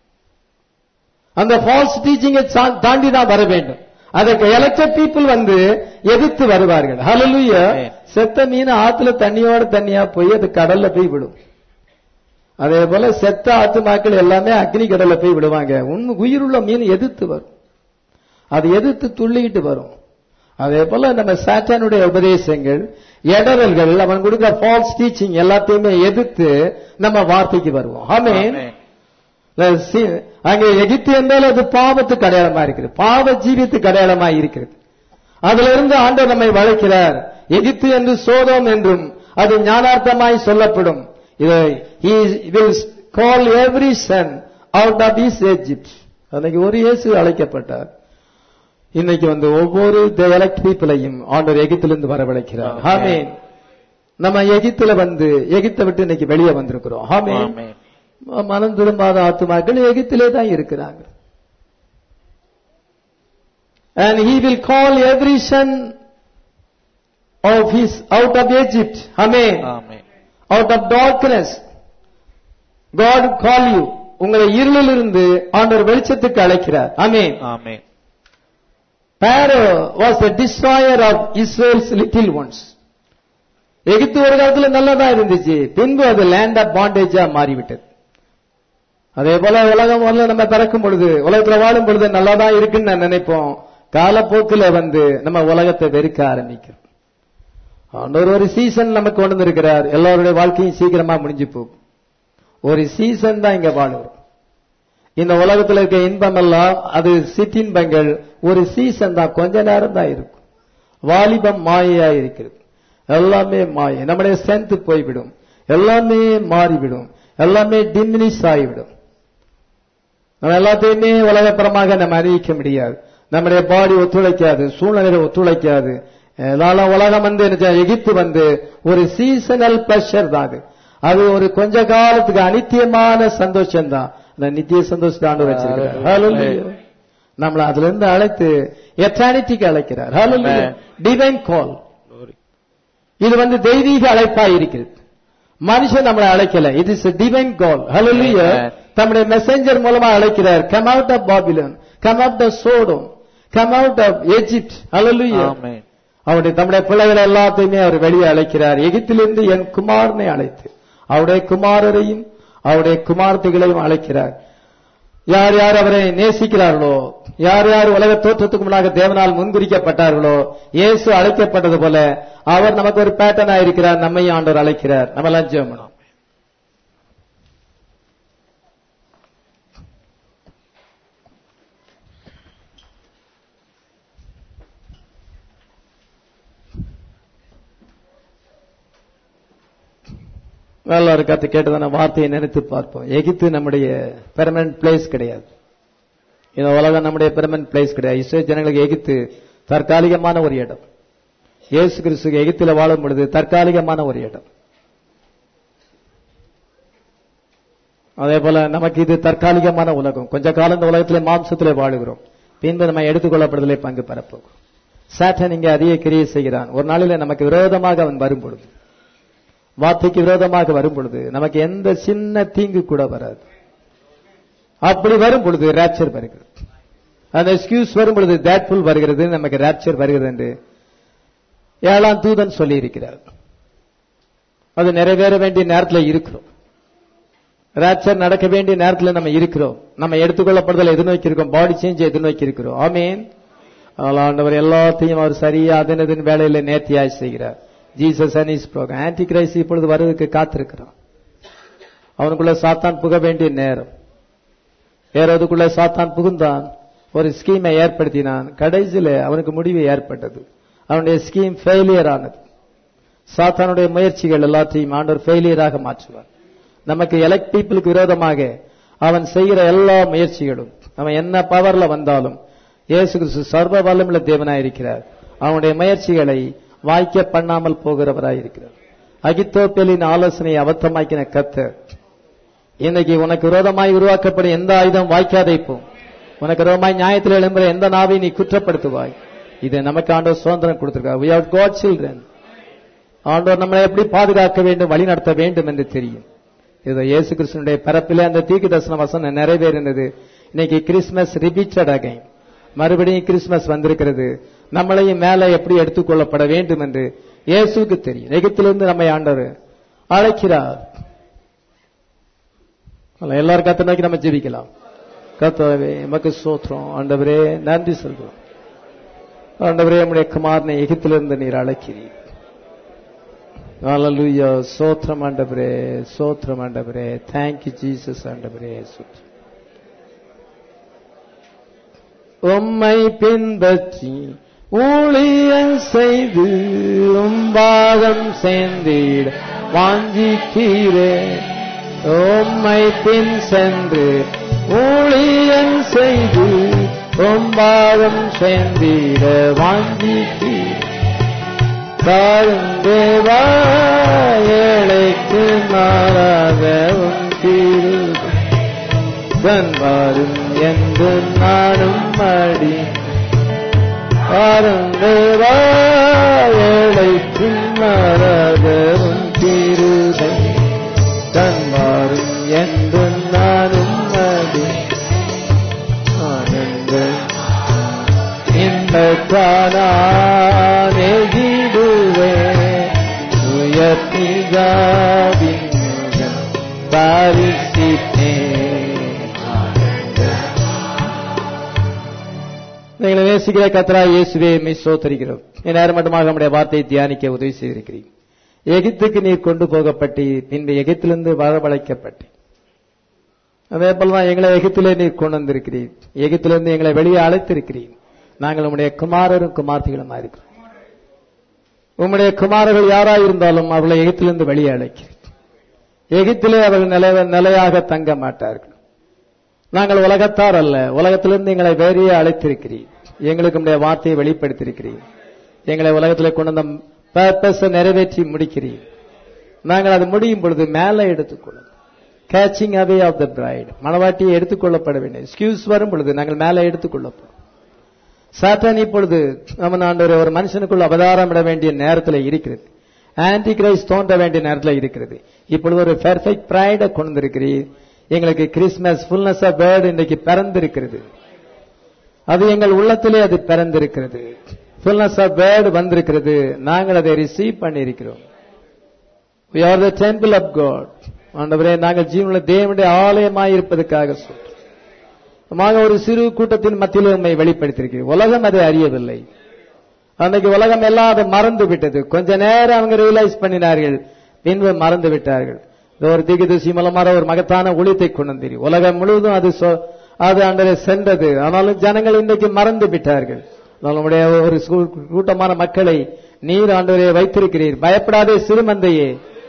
அந்த ஃபால்ஸ் டீச்சிங்கை தாண்டி தான் வர வேண்டும் அதுக்கு எலக்டட் பீப்புள் வந்து எதிர்த்து வருவார்கள் ஹalleluya செத்த மீன் ஆத்துல தண்ணியோட தண்ணியா போய் அது கடல்ல போய் விடும் அதே போல செத்த ஆத்துமாக்கள் எல்லாமே அக்னி கடல்ல போய் விடுவாங்க உண்மை உயிருள்ள மீன் எதிர்த்து வரும் அது எதிர்த்து துள்ளிக்கிட்டு வரும் அதே போல நம்ம சாத்தானுடைய உபதேசங்கள் இடரல்கள் அவன் கொடுக்கிற ஃபால்ஸ் டீச்சிங் எல்லாத்தையுமே எதிர்த்து நம்ம வார்த்தைக்கு வருவோம் ஆமென் அங்கே எகிப்து என்றால் அது பாவத்துக்கு அடையாளமா இருக்கிறது பாவ ஜீவியத்துக்கு அடையாளமா இருக்கிறது அதுல இருந்து ஆண்டவர் நம்மை வளைக்கிறார் எகிப்து என்று சோதோம் என்றும் அது ஞானார்த்தமாய் சொல்லப்படும் இதை he will call every son out of his Egypt அன்னைக்கு ஒரு இயேசு அழைக்கப்பட்டார் இன்னைக்கு வந்து ஒவ்வொரு எலக்ட் பீப்புளையும் ஆண்டவர் எகிப்திலிருந்து வரவழைக்கிறார் ஆமென் நம்ம எகிப்துல வந்து எகிப்தை விட்டு இன்னைக்கு வெளியே வந்திருக்கிறோம் ஆமென் மனம் திரும்பாத ஆத்துமாக்கள் எகிப்திலே தான் இருக்கிறாங்க and he will call every son of his out of Egypt amen amen out of darkness God call you உங்களை இருளிலிருந்து ஆண்டவர் வெளிச்சத்துக்கு அழைக்கிறார் amen amen Pharaoh was the destroyer of Israel's little ones எகிப்து ஒரு காலத்துல நல்லதா இருந்துச்சு பின்பு அது லேண்ட் ஆஃப் பாண்டேஜா மாறிவிட்டது அதே போல உலகம் முதல்ல நம்ம பிறக்கும் பொழுது உலகத்துல வாழும் பொழுது நல்லாதான் இருக்குன்னு நான் நினைப்போம் காலப்போக்கில் வந்து நம்ம உலகத்தை வெறுக்க ஆரம்பிக்கிறோம் ஆண்டவர் ஒரு சீசன் நமக்கு கொண்டு வந்திருக்கிறார் எல்லாருடைய வாழ்க்கையும் சீக்கிரமா முடிஞ்சு போகும் ஒரு சீசன் தான் இங்க வாழுறோம் இந்த உலகத்துல இருக்க இன்பம் எல்லாம் அது சிற்றின்பங்கள் ஒரு சீசன் தான் கொஞ்ச நேரம் தான் இருக்கும் வாலிபம் மாயையா இருக்கிறது எல்லாமே மாயை நம்முடைய ஸ்ட்ரென்த் போய்விடும் எல்லாமே மாறிவிடும் எல்லாமே டிமினிஷ் ஆகிவிடும் நம்ம எல்லாத்தையுமே உலகப்புறமாக நம்ம அறிவிக்க முடியாது நம்முடைய பாடி ஒத்துழைக்காது சூழ்நிலை ஒத்துழைக்காது அதனால உலகம் வந்து என்ன எகிப்து வந்து ஒரு சீசனல் பிளஷர் தான் அது அது ஒரு கொஞ்ச காலத்துக்கு அனித்தியமான சந்தோஷம் தான் அந்த நித்திய சந்தோஷத்தை ஆண்டு வச்சிருக்கிறார் நம்மள அதுல இருந்து அழைத்து எட்டானிட்டிக்கு அழைக்கிறார் டிவைன் கால் இது வந்து தெய்வீக அழைப்பா இருக்கிறது மனுஷன் நம்மளை அழைக்கல இட் இஸ் டிவைன் கால் ஹalleluya தம்முடைய மெசஞ்சர் மூலமா அழைக்கிறார் come out of Babylon come out of Sodom come out of Egypt ஹalleluya ஆமென் அவருடைய தம்முடைய பிள்ளைகள் எல்லாத்தையுமே அவர் வெளியே அழைக்கிறார் எகிப்திலிருந்து என் குமாரனை அழைத்து அவருடைய குமாரரையும் அவருடைய குமார்த்திகளையும் அழைக்கிறார் யார் யார் அவரை நேசிக்கிறார்களோ யார் யார் உலக தோற்றத்துக்கு முன்னாக தேவனால் முன்குறிக்கப்பட்டார்களோ இயேசு அழைக்கப்பட்டது போல அவர் நமக்கு ஒரு பேட்டர்னா இருக்கிறார் நம்மையும் ஆண்டவர் அழைக்கிறார் நம்ம எல்லாம் ஜெபம் பண்ணுவோம். நல்ல ஒரு கத்து கேட்டதான வார்த்தையை நினைத்து பார்ப்போம் எகிப்து நம்முடைய பெர்மனன்ட் பிளேஸ் கிடையாது இந்த உலகம் நம்முடைய பெர்மனன்ட் பிளேஸ் கிடையாது இஸ்ரேல் ஜனங்களுக்கு எகிப்து தற்காலிகமான ஒரு இடம் இயேசு கிறிஸ்து எகிப்தில வாழும் பொழுது தற்காலிகமான ஒரு இடம் அதே போல நமக்கு இது தற்காலிகமான உலகம் கொஞ்ச காலம் இந்த உலகத்திலே மாம்சத்திலே வாழுகிறோம் பின்பு நம்ம எடுத்துக்கொள்ளப்படுதலை பங்கு பெறப்போகும் சாட்டன் இங்கே அதிக கிரியை செய்கிறான் ஒரு நாளில நமக்கு விரோதமாக அவன் வரும் பொழுது வார்த்தைக்கு விரோதமாக வரும் பொழுது நமக்கு எந்த சின்ன தீங்கு கூட வராது அப்படி வரும் பொழுது ரேப்சர் வருகிறது அந்த எக்ஸ்கியூஸ் வரும் பொழுது தேட்ஃபுல் வருகிறது நமக்கு ரேப்சர் வருகிறது என்று ஏழாம் தூதன் சொல்லி இருக்கிறார் அது நிறைவேற வேண்டிய நேரத்தில் இருக்கிறோம் ராப்சர் நடக்க வேண்டிய நேரத்தில் நம்ம இருக்கிறோம் நம்ம எடுத்துக்கொள்ளப்படுதல் எதிர்நோக்கி இருக்கோம் பாடி சேஞ்ச் எதிர்நோக்கி இருக்கிறோம் ஆமீன் ஆண்டவர் எல்லாத்தையும் அவர் சரியா அதனதின் வேலையில நேர்த்தியாய் செய்கிறார் Jesus and his programme antichrist இப்பொழுது வருவதற்கு காத்திருக்கிறான் அவனுக்குள்ள சாத்தான் புக வேண்டிய நேரம் வேறதுக்குள்ள சாத்தான் புகுந்தான் ஒரு ஸ்கீமை ஏற்படுத்தினான் கடைசியில அவனுக்கு முடிவு ஏற்பட்டது அவனுடைய ஸ்கீம் ஃபெயிலியர் ஆனது சாத்தானுடைய முயற்சிகள் எல்லாத்தையும் ஆண்டவர் ஃபெயிலியராக மாற்றுவார் நமக்கு எலக்ட் பீப்புளுக்கு விரோதமாக அவன் செய்கிற எல்லா முயற்சிகளும் அவன் என்ன பவர்ல வந்தாலும் இயேசு கிறிஸ்து சர்வ வல்லமுள்ள தேவனாயிருக்கிறார் அவனுடைய முயற்சிகளை வாய்க்க பண்ணாமல் போகிறவராயிருக்கிறார் அகித்தோப்பேலின் ஆலோசனையை அபத்தமாக்கின கத்தர் இன்னைக்கு உனக்கு விரோதமாய் உருவாக்கப்படும் எந்த ஆயுதம் வாய்க்காதே போம் உனக்கு விரோதமாய் நியாயத்தில் எழும்புற எந்த நாவை நீ குற்றப்படுத்துவாய் இது நமக்கு ஆண்டவர் சுதந்திரம் கொடுத்திருக்கார் we have got children ஆண்டவர் நம்மளை எப்படி பாதுகாக்க வேண்டும் வழி நடத்த வேண்டும் என்று தெரியும் இது இயேசு கிறிஸ்தனுடைய பிறப்பிலே அந்த தீக்கு தரிசன வசனம் நிறைவேறினது இன்னைக்கு கிறிஸ்துமஸ் ரிபீட்டட் அகைன் மறுபடியும் கிறிஸ்துமஸ் வந்திருக்கிறது நம்மளையும் மேலே எப்படி எடுத்துக்கொள்ளப்பட வேண்டும் என்று இயேசுக்கு தெரியும் எகிப்திலிருந்து நம்மை ஆண்டவர் அழைக்கிறார் எல்லாரும் கத்த நோக்கி நம்ம ஜெபிக்கலாம் கத்தாவே எமக்கு சோத்திரம் ஆண்டவரே நன்றி சொல்றோம் ஆண்டவரே நம்முடைய குமாரனை எகிப்திலிருந்து நீர் அழைக்கிறீர் Hallelujah. சோத்திரம் ஆண்டவரே சோத்திரம் ஆண்டவரே தேங்க்யூ ஜீசஸ் ஆண்டவரே சோத்திரம் உம்மை பின்பற்றி ஊழியம் செய்து உம்பாகம் சேர்ந்திட வாஞ்சிக்கிறேன் உம்மை பின் சென்று ஊழியம் செய்து உம்பாகம் சேர்ந்திட வாஞ்சிக்கிறேன் தாருந்தேவா ஏழைக்கு மாறாக உன் தீரு தன்வாரும் என்று நானும் அடி பாருந்தேவா ஏழைக்கு மாறாக உன் தீருதை தன்வாரும் என்று நானும் அடி ஆனந்த இந்த காணானே ஜீடுவே உயர்த்திகாவின் பாரிசித்தே நீங்களை நேசிக்கிற கத்ரா இயேசுவே மை சோத்தரிக்கிறோம் நேரம் மட்டுமாக நம்முடைய வார்த்தையை தியானிக்க உதவி செய்திருக்கிறீர் எகிப்துக்கு நீர் கொண்டு போகப்பட்டு பின்பு எகிப்திலிருந்து வரவழைக்கப்பட்டு அதே போலதான் எங்களை எகிப்திலே நீர் கொண்டு வந்திருக்கிறீர் எகிப்திலிருந்து எங்களை வெளியே அழைத்திருக்கிறீர் நாங்கள் உம்முடைய குமாரரும் குமார்த்திகளுமா இருக்கிறோம் உம்முடைய குமாரர்கள் யாராய் இருந்தாலும் அவர்களை எகிப்திலிருந்து வெளியே அழைக்கிறீர் எகிப்திலே அவர்கள் நிலை நிலையாக தங்க மாட்டார்கள் நாங்கள் உலகத்தார் அல்ல உலகத்திலிருந்து எங்களை வேறையே அழைத்திருக்கிறீர் எங்களுக்கு உடைய வார்த்தையை வெளிப்படுத்தியிருக்கிறீர் எங்களை உலகத்தில் கொண்டு வந்த பர்பஸை நிறைவேற்றி முடிக்கிறீர் நாங்கள் அது முடியும் பொழுது மேலே எடுத்துக்கொள்ளும் catching away of the bride மனவாட்டியை எடுத்துக்கொள்ளப்பட வேண்டும் எக்ஸ்கியூஸ் வரும் பொழுது நாங்கள் மேலே எடுத்துக்கொள்ளப்படும் சாத்தான் இப்பொழுது நம்ம ஆண்டவர் ஒரு மனுஷனுக்குள் அவதாரம் விட வேண்டிய நேரத்தில் இருக்கிறது ஆன்டி கிரைஸ்ட் தோன்ற வேண்டிய நேரத்தில் இருக்கிறது இப்பொழுது ஒரு பெர்ஃபெக்ட் பிரைடை கொண்டு வந்திருக்கிறீர் எங்களுக்கு கிறிஸ்துமஸ் ஃபுல்னஸ் ஆஃப் வேர்டு இன்றைக்கு பிறந்திருக்கிறது அது எங்கள் உள்ளத்திலே அது பிறந்திருக்கிறது ஃபுல்னஸ் ஆஃப் வேர்டு வந்திருக்கிறது நாங்கள் அதை ரிசீவ் பண்ணியிருக்கிறோம் we are the temple of god ஆண்டவரே நாங்கள் ஜீவனுள்ள தேவனுடைய ஆலயமாய் இருப்பதற்காக சொல்றோம் ஒரு சிறு கூட்டத்தின் மத்தியிலே உண்மை வெளிப்படுத்தியிருக்கிறேன் உலகம் அதை அறியவில்லை அன்னைக்கு உலகம் எல்லாம் அதை மறந்து விட்டது கொஞ்ச நேரம் அவங்க ரியலைஸ் பண்ணினார்கள் பின்பு மறந்து விட்டார்கள் ஒரு திகுதிசி மூலமாக ஒரு மகத்தான ஒளித்தை கொண்டு வந்தீர் உலகம் முழுவதும் அது அது அன்றே சென்றது ஆனாலும் ஜனங்கள் இன்றைக்கு மறந்து விட்டார்கள் நம்முடைய ஒரு கூட்டமான மக்களை நீர் ஆண்டவரை வைத்திருக்கிறீர் பயப்படாதே சிறுமந்தையே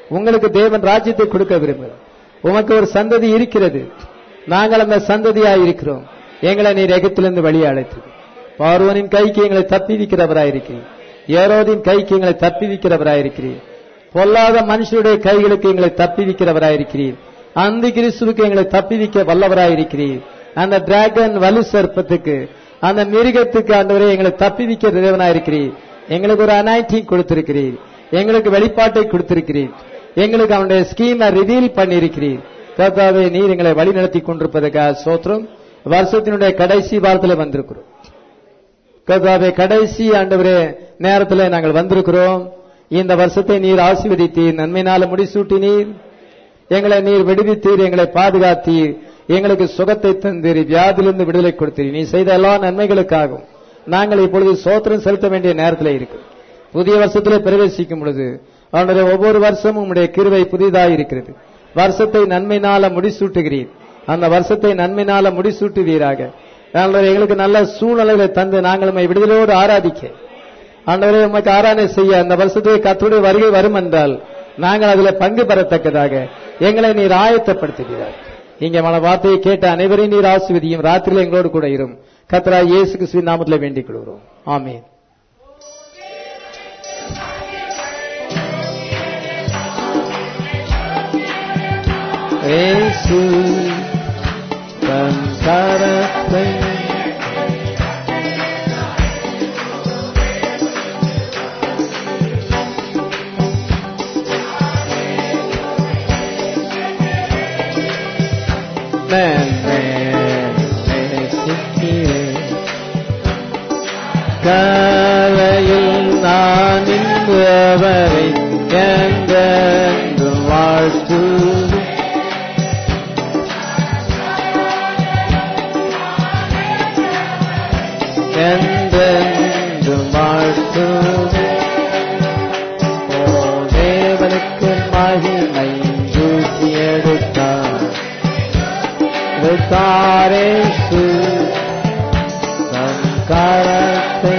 உங்களுக்கு தேவன் ராஜ்யத்தை கொடுக்க விரும்புகிறார் உமக்கு ஒரு சந்ததி இருக்கிறது நாங்கள் அந்த சந்ததியாய் இருக்கிறோம் எங்களை நீர் எகத்திலிருந்து வெளியே அழைத்தது பார்வனின் கைக்கு எங்களை தப்பிவிக்கிறவராயிருக்கிறீர் ஏரோதின் கைக்கு எங்களை தப்பிவிக்கிறவராயிருக்கிறீர் பொல்லாத மனுஷருடைய கைகளுக்கு எங்களை தப்பிவிக்கிறவராயிருக்கிறீர் அந்த கிறிஸ்துவுக்கு எங்களை தப்பிவிக்க வல்லவராயிருக்கிறீர் அந்த டிராகன் வலு சர்ப்பத்துக்கு அந்த மிருகத்துக்கு ஆண்டவரே எங்களை தப்பிவிக்க தேவனாயிருக்கிறீர் எங்களுக்கு ஒரு அனாயிட்டிங் கொடுத்திருக்கிறீர் எங்களுக்கு வெளிப்பாட்டை கொடுத்திருக்கிறீர் எங்களுக்கு அவனுடைய ஸ்கீமை ரிவீல் பண்ணியிருக்கிறீர் கர்த்தாவே நீர் எங்களை வழி நடத்தி கொண்டிருப்பதற்காக சோத்திரம் வருஷத்தினுடைய கடைசி வாரத்தில் வந்திருக்கிறோம் கர்த்தாவே கடைசி ஆண்டவரே நேரத்தில் நாங்கள் வந்திருக்கிறோம் இந்த வருஷத்தை நீர் ஆசீர்வதித்தீர் நன்மையினால முடிசூட்டினீர் எங்களை நீர் விடுவித்தீர் எங்களை பாதுகாத்தீர் எங்களுக்கு சுகத்தை தந்தீர் வியாதிலிருந்து விடுதலை கொடுத்தீர் நீ செய்த எல்லா நன்மைகளுக்காகவும் நாங்கள் இப்பொழுது சோத்திரம் செலுத்த வேண்டிய நேரத்தில் இருக்கு புதிய வருஷத்திலே பிரவேசிக்கும் பொழுது அவனுடைய ஒவ்வொரு வருஷமும் உம்முடைய கிருவை புதிதாக இருக்கிறது வருஷத்தை நன்மைனால முடிசூட்டுகிறீர் அந்த வருஷத்தை நன்மைனால முடிசூட்டுவீராக ஆண்டவரே, எங்களுக்கு நல்ல சூழ்நிலைகளை தந்து நாங்கள் உம்மை விடுதலையோடு ஆராதிக்க ஆண்டவரே உமக்கு ஆராதனை செய்ய அந்த வருஷத்துக்கு கத்துடைய வருகை வரும் என்றால் நாங்கள் அதில் பங்கு பெறத்தக்கதாக எங்களை நீர் ஆயத்தப்படுத்துகிறார் இங்க மன வார்த்தையை கேட்ட அனைவரையும் நீர் ஆசிர்வதியும் ராத்திரியில் எங்களோடு கூட இரும் கத்ரா இயேசு கிறிஸ்துவின் நாமத்தில் வேண்டிக் கொள்கிறோம் ஆமென் இயேசு தன் கரத்தை காலையில் நான் இன்பவரை என்றென்றும் வாழ்த்து என்றென்றும் வாழ்த்து ஓ தேவனுக்கு மகிமை தூக்கி எடுத்தார் எடுத்தாரேசு தன் கரத்தை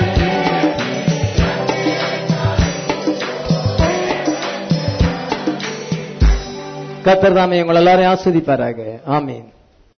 கத்தர் தாமே உங்கள் எல்லாரையும் ஆஸ்வதிப்பாராக ஆமீன்